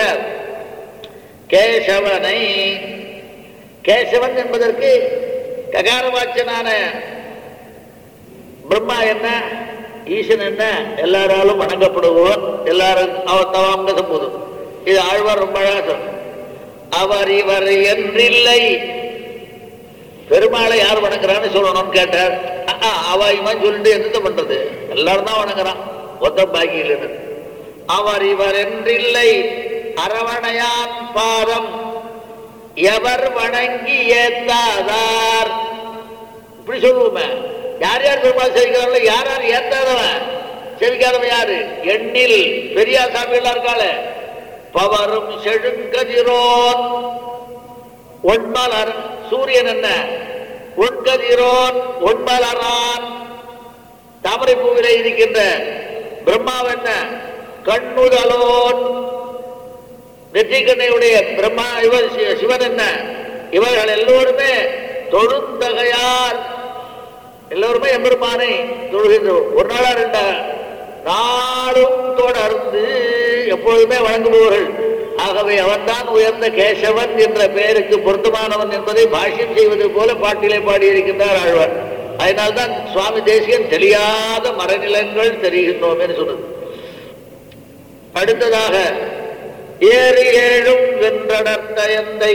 கேசவனை கேசவன் என்பதற்கு ககாரவாச்சனான பிரம்மா என்ன ஈசன் என்ன எல்லாராலும் வணங்கப்படுவோம் எல்லாரும் அவர் தவாங்க போதும் இது ஆழ்வார் ரொம்ப அழகா சொன்னார். அவர் இவர் என்றில்லை பெருமாளை யார் வணங்குறான்னு சொல்லணும்னு கேட்டார் அஹ், அஹ், அவ இவன் சொல்லிட்டு என்னத்த பண்றது எல்லாரும் தான் வணங்குறான் ஒத்த பாக்கியில் அவர் இவர் என்றில்லை அரவணையான் பாதம் எவர் வணங்கி ஏத்தாதார் இப்படி சொல்லுவோமே யார் யார் பெருமாள் செவிக்கிறாங்களோ யார் யார் ஏத்தாதவன் செவிக்காதவன் யாரு எண்ணில் பெரியார் சாமி எல்லாம் இருக்காளே பவரும் செழுங்கதிரோன் ஒன்மலர் சூரியன் என்ன ஒன்கதிரோன் ஒன்மலரான் தாமரை பூவிலே இருக்கின்ற பிரம்மாவென்ன கண்ணுதலோன் நெற்றிக்கண்ணையுடைய பிரம்மா இவர் சி- சிவன் என்ன இவர்கள் எல்லோருமே தொழுந்தகையார் எல்லோருமே எம்பெருமானை தொழுகின்றோம் ஒரு நாளா ரெண்டா நாளும் தொடர்ந்து எப்பொழுதுமே வழங்குபவர்கள் ஆகவே அவன்தான் உயர்ந்த கேசவன் என்ற பெயருக்கு பொருத்தமானவன் என்பதை பாஷ்யம் செய்வது போல பாட்டிலே பாடியிருக்கின்றார் ஆழ்வார் அதனால்தான் சுவாமி தேசிகன் தெரியாத மரநிலங்கள் தெரிகின்றோம் என்று சொல்றது அடுத்ததாக ஏறு ஏழும் வென்றடர்த்த எந்தை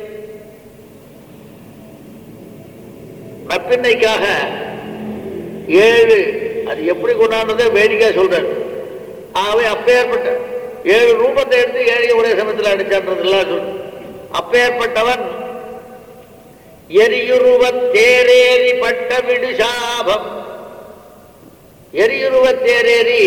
நப்பின்னைக்காக ஏழு அது எப்படி கொண்டாடுறதே வேடிக்கை சொல்றார் ஆகவே அப்பேற்பட்ட ஏழு ரூபத்தை எடுத்து ஏழைய ஒரே சமயத்தில் அடிச்சான்றதுலாம் சொல் அப்பேற்பட்டவன் எரியுருவ தேரேறி பட்ட விடு சாபம் எரியுருவ தேரேறி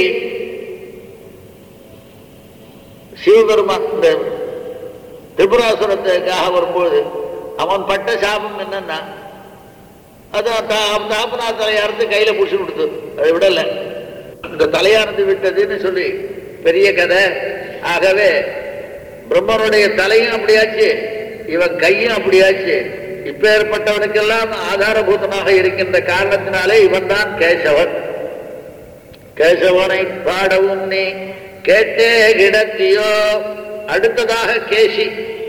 சிவபெருமான் இந்த திரிபுராசுரத்துக்காக வரும்போது அவன் பட்ட சாபம் என்னன்னா அது தா- தாப்பனா தலையாரத்து கையில புடிச்சு கொடுத்து அதை விடல இந்த தலையானது விட்டதுன்னு சொல்லி பெரிய கதை ஆகவே பிரம்மனுடைய தலையும் அப்படியாச்சு இவன் கையும் அப்படியாச்சு இப்பேற்பட்டவனுக்கெல்லாம் ஆதாரபூதமாக இருக்கின்ற காரணத்தினாலே இவன் தான் கேசவன் கேசவனை பாடவும் நீ கேட்டே கிடத்தியோ அடுத்ததாக கேசி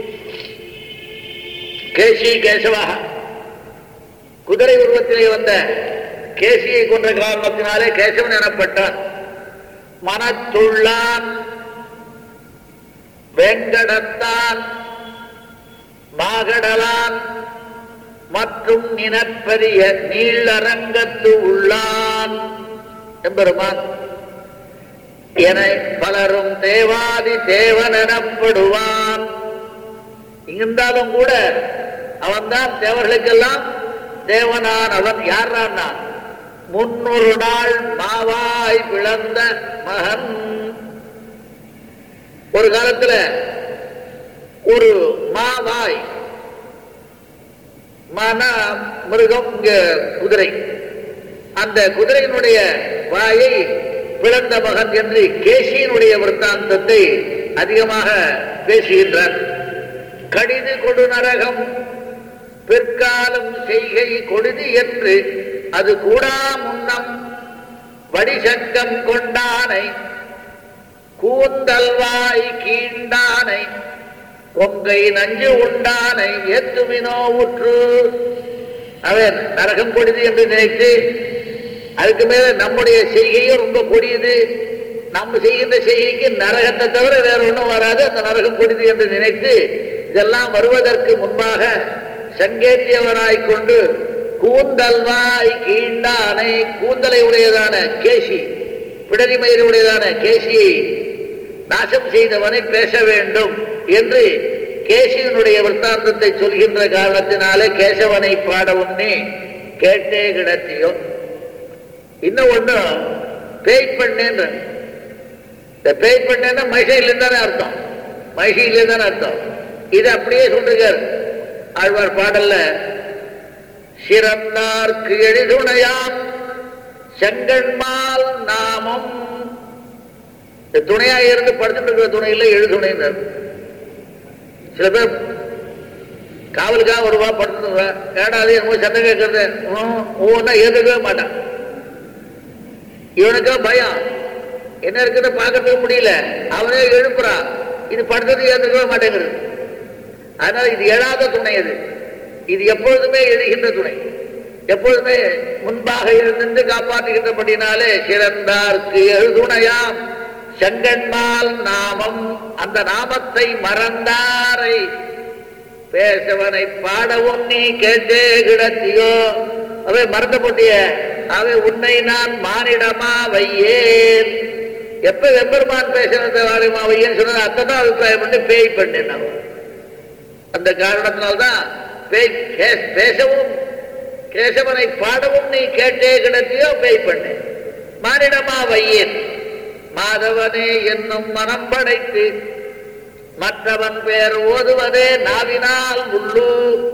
கேசி கேசவா குதிரை உருவத்திலே வந்த கேசியை கொன்ற காரணத்தினாலே கேசவன் எனப்பட்டான் மனத்துள்ளான் வெங்கடத்தான் மாகடலான் மற்றும் நினப்பெரிய நீளரங்கத்து உள்ளான் எம்பெருமான் என பலரும் தேவாதி தேவன் எனப்படுவான் இருந்தாலும் கூட அவன்தான் தேவர்களுக்கெல்லாம் தேவனான் அவன் யாரான்னா முன்னொரு நாள் மாவாய் பிளந்த மகன் ஒரு காலத்துல ஒரு மாவாய் மன மிருகம் இங்க குதிரை அந்த குதிரையினுடைய வாயை பிளந்த மகன் என்று கேசியினுடைய விற்த்தாந்தத்தை அதிகமாக பேசுகின்றார் கடிது கொடு நரகம் பிற்காலம் செய்கை கொடுதி என்று அது கூடா முன்னம் வடிசங்கம் கொண்டானை கூந்தல்வாய் கீண்டானை கொங்கை நஞ்சு உண்டானை ஏத்துமினோ உற்று அவன் நரகம் கொடிது என்று நினைத்து அதுக்கு மேல நம்முடைய செய்கையும் ரொம்ப கொடியது நம்ம செய்கின்ற செய்கைக்கு நரகத்தை தவிர வேற ஒண்ணும் வராது அந்த நரகம் கொடிது என்று நினைத்து இதெல்லாம் வருவதற்கு முன்பாக சங்கேத்தியவனாய் கொண்டு கூந்தல்வாய் கீண்டானை கூந்தலை உடையதான கேசி பிடரி மயிறு உடையதான கேசியை நாசம் செய்தவனை பேச வேண்டும் என்று கேசியனுடைய விற்த்தாந்தத்தை சொல்கின்ற காரணத்தினாலே கேசவனை பாட உன்னே கேட்டே கிடத்தியோ இன்னும் ஒண்ணு பேய் பண்ணேன்ற இந்த பேய் பண்ணேன்னா மகிழ்ச்சியில தானே அர்த்தம் மகிழ்ச்சியில தானே அர்த்தம் இது அப்படியே சொல்றார் ஆழ்வார் பாடல்ல சிறந்தார்க்கு எளிதுணையாம் செங்கண்மால் நாமம் இந்த துணையா இருந்து படுத்துட்டு இருக்கிற துணையில எழுதுணைன்னு சில பேர் காவலுக்காக வருவா படுத்துருவா ஏடா அது என்னமோ சத்தம் கேட்கறது ஒவ்வொன்றா ஏற்றுக்கவே மாட்டான் இவனுக்கா பயம் என்ன இருக்குன்னு பார்க்கறதுக்கு முடியல அவனே எழுப்புறான் இது படுத்தது ஏற்றுக்கவே மாட்டேங்கிறது அதனால இது எழாத துணை அது இது எப்பொழுதுமே எழுகின்ற துணை எப்பொழுதுமே முன்பாக இருந்து காப்பாற்றுகின்றபடினாலே சிறந்தார்க்கு எழுதுணையாம் செங்கன்மால் நாமம் அந்த நாமத்தை மறந்தாரை பேசவனை பாடவும் நீ கேட்டே கிடத்தியோ அவை மறந்து போட்டிய அவை உன்னை நான் மானிடமா வையேன் எப்ப வெம்பெருமான் பேசுறத வாரிமா வையேன்னு சொன்னது அத்ததான் அபிப்பிராயம் பண்ணி பேய் பண்ணேன் நான். அந்த காரணத்தினால்தான் பேய் கே- பேசவும் கேசவனை பாடவும் நீ கேட்டே கிடத்தியோ பேய் பண்ணேன் மானிடமா வையேன் மாதவனே என்னும் மனம் படைத்து மற்றவன் பேர் ஓதுவதே நாவினால் உள்ளு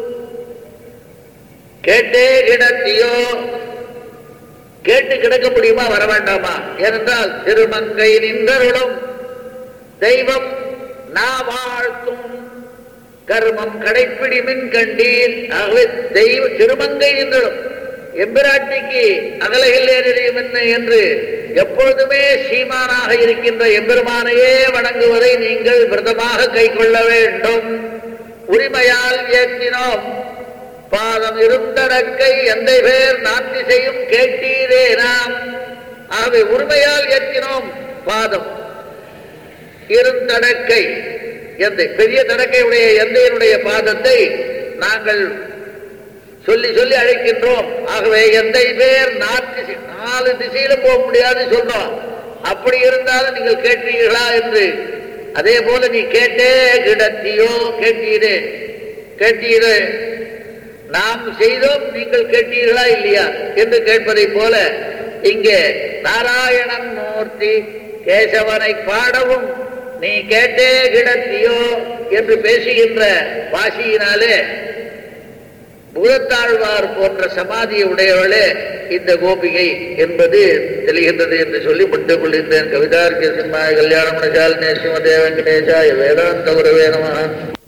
கேட்டே கிடத்தியோ கேட்டு கிடக்க முடியுமா வர வேண்டாமா ஏனென்றால் திருமங்கை நின்றருளும் தெய்வம் நா வாழ்த்தும் கர்மம் கடைப்பிடி மின் கண்டீர் ஆகவே தெய்வ திருமங்கை நின்றரும் எம்பிராட்டிக்கு அகலையில் ஏறியும் என்ன என்று எப்பொழுதுமே சீமானாக இருக்கின்ற எம்பெருமானையே வணங்குவதை நீங்கள் விரதமாக கை கொள்ள வேண்டும் உரிமையால் ஏற்றினோம் பாதம் இருந்தடக்கை எந்த பேர் நான் திசையும் கேட்டீரே நாம் ஆகவே உரிமையால் ஏற்றினோம் பாதம் இருந்தடக்கை எந்தை பெரிய தடக்கையுடைய எந்தையினுடைய பாதத்தை நாங்கள் சொல்லி சொல்லி அழைக்கின்றோம் ஆகவே எந்தை பேர் நாற்று நாலு திசையில போக முடியாது சொல்றோம் அப்படி இருந்தாலும் நீங்கள் கேட்டீர்களா என்று அதே போல நீ கேட்டே கிடத்தியோ கேட்டீரே கேட்டீரே நாம் செய்தோம் நீங்கள் கேட்டீர்களா இல்லையா என்று கேட்பதை போல இங்கே நாராயணன் மூர்த்தி கேசவனை பாடவும் நீ கேட்டே கிடத்தியோ என்று பேசுகின்ற வாசியினாலே பூதத்தாழ்வார் போன்ற சமாதியை உடையவளே இந்த கோபிகை என்பது தெரிகின்றது என்று சொல்லி முடித்துக் கொள்கின்றேன் கவிதார்க்கிய சிம்மாய கல்யாண மனசால் நேசிமதே வெங்கடேசாய வேதாந்த குருவே நமः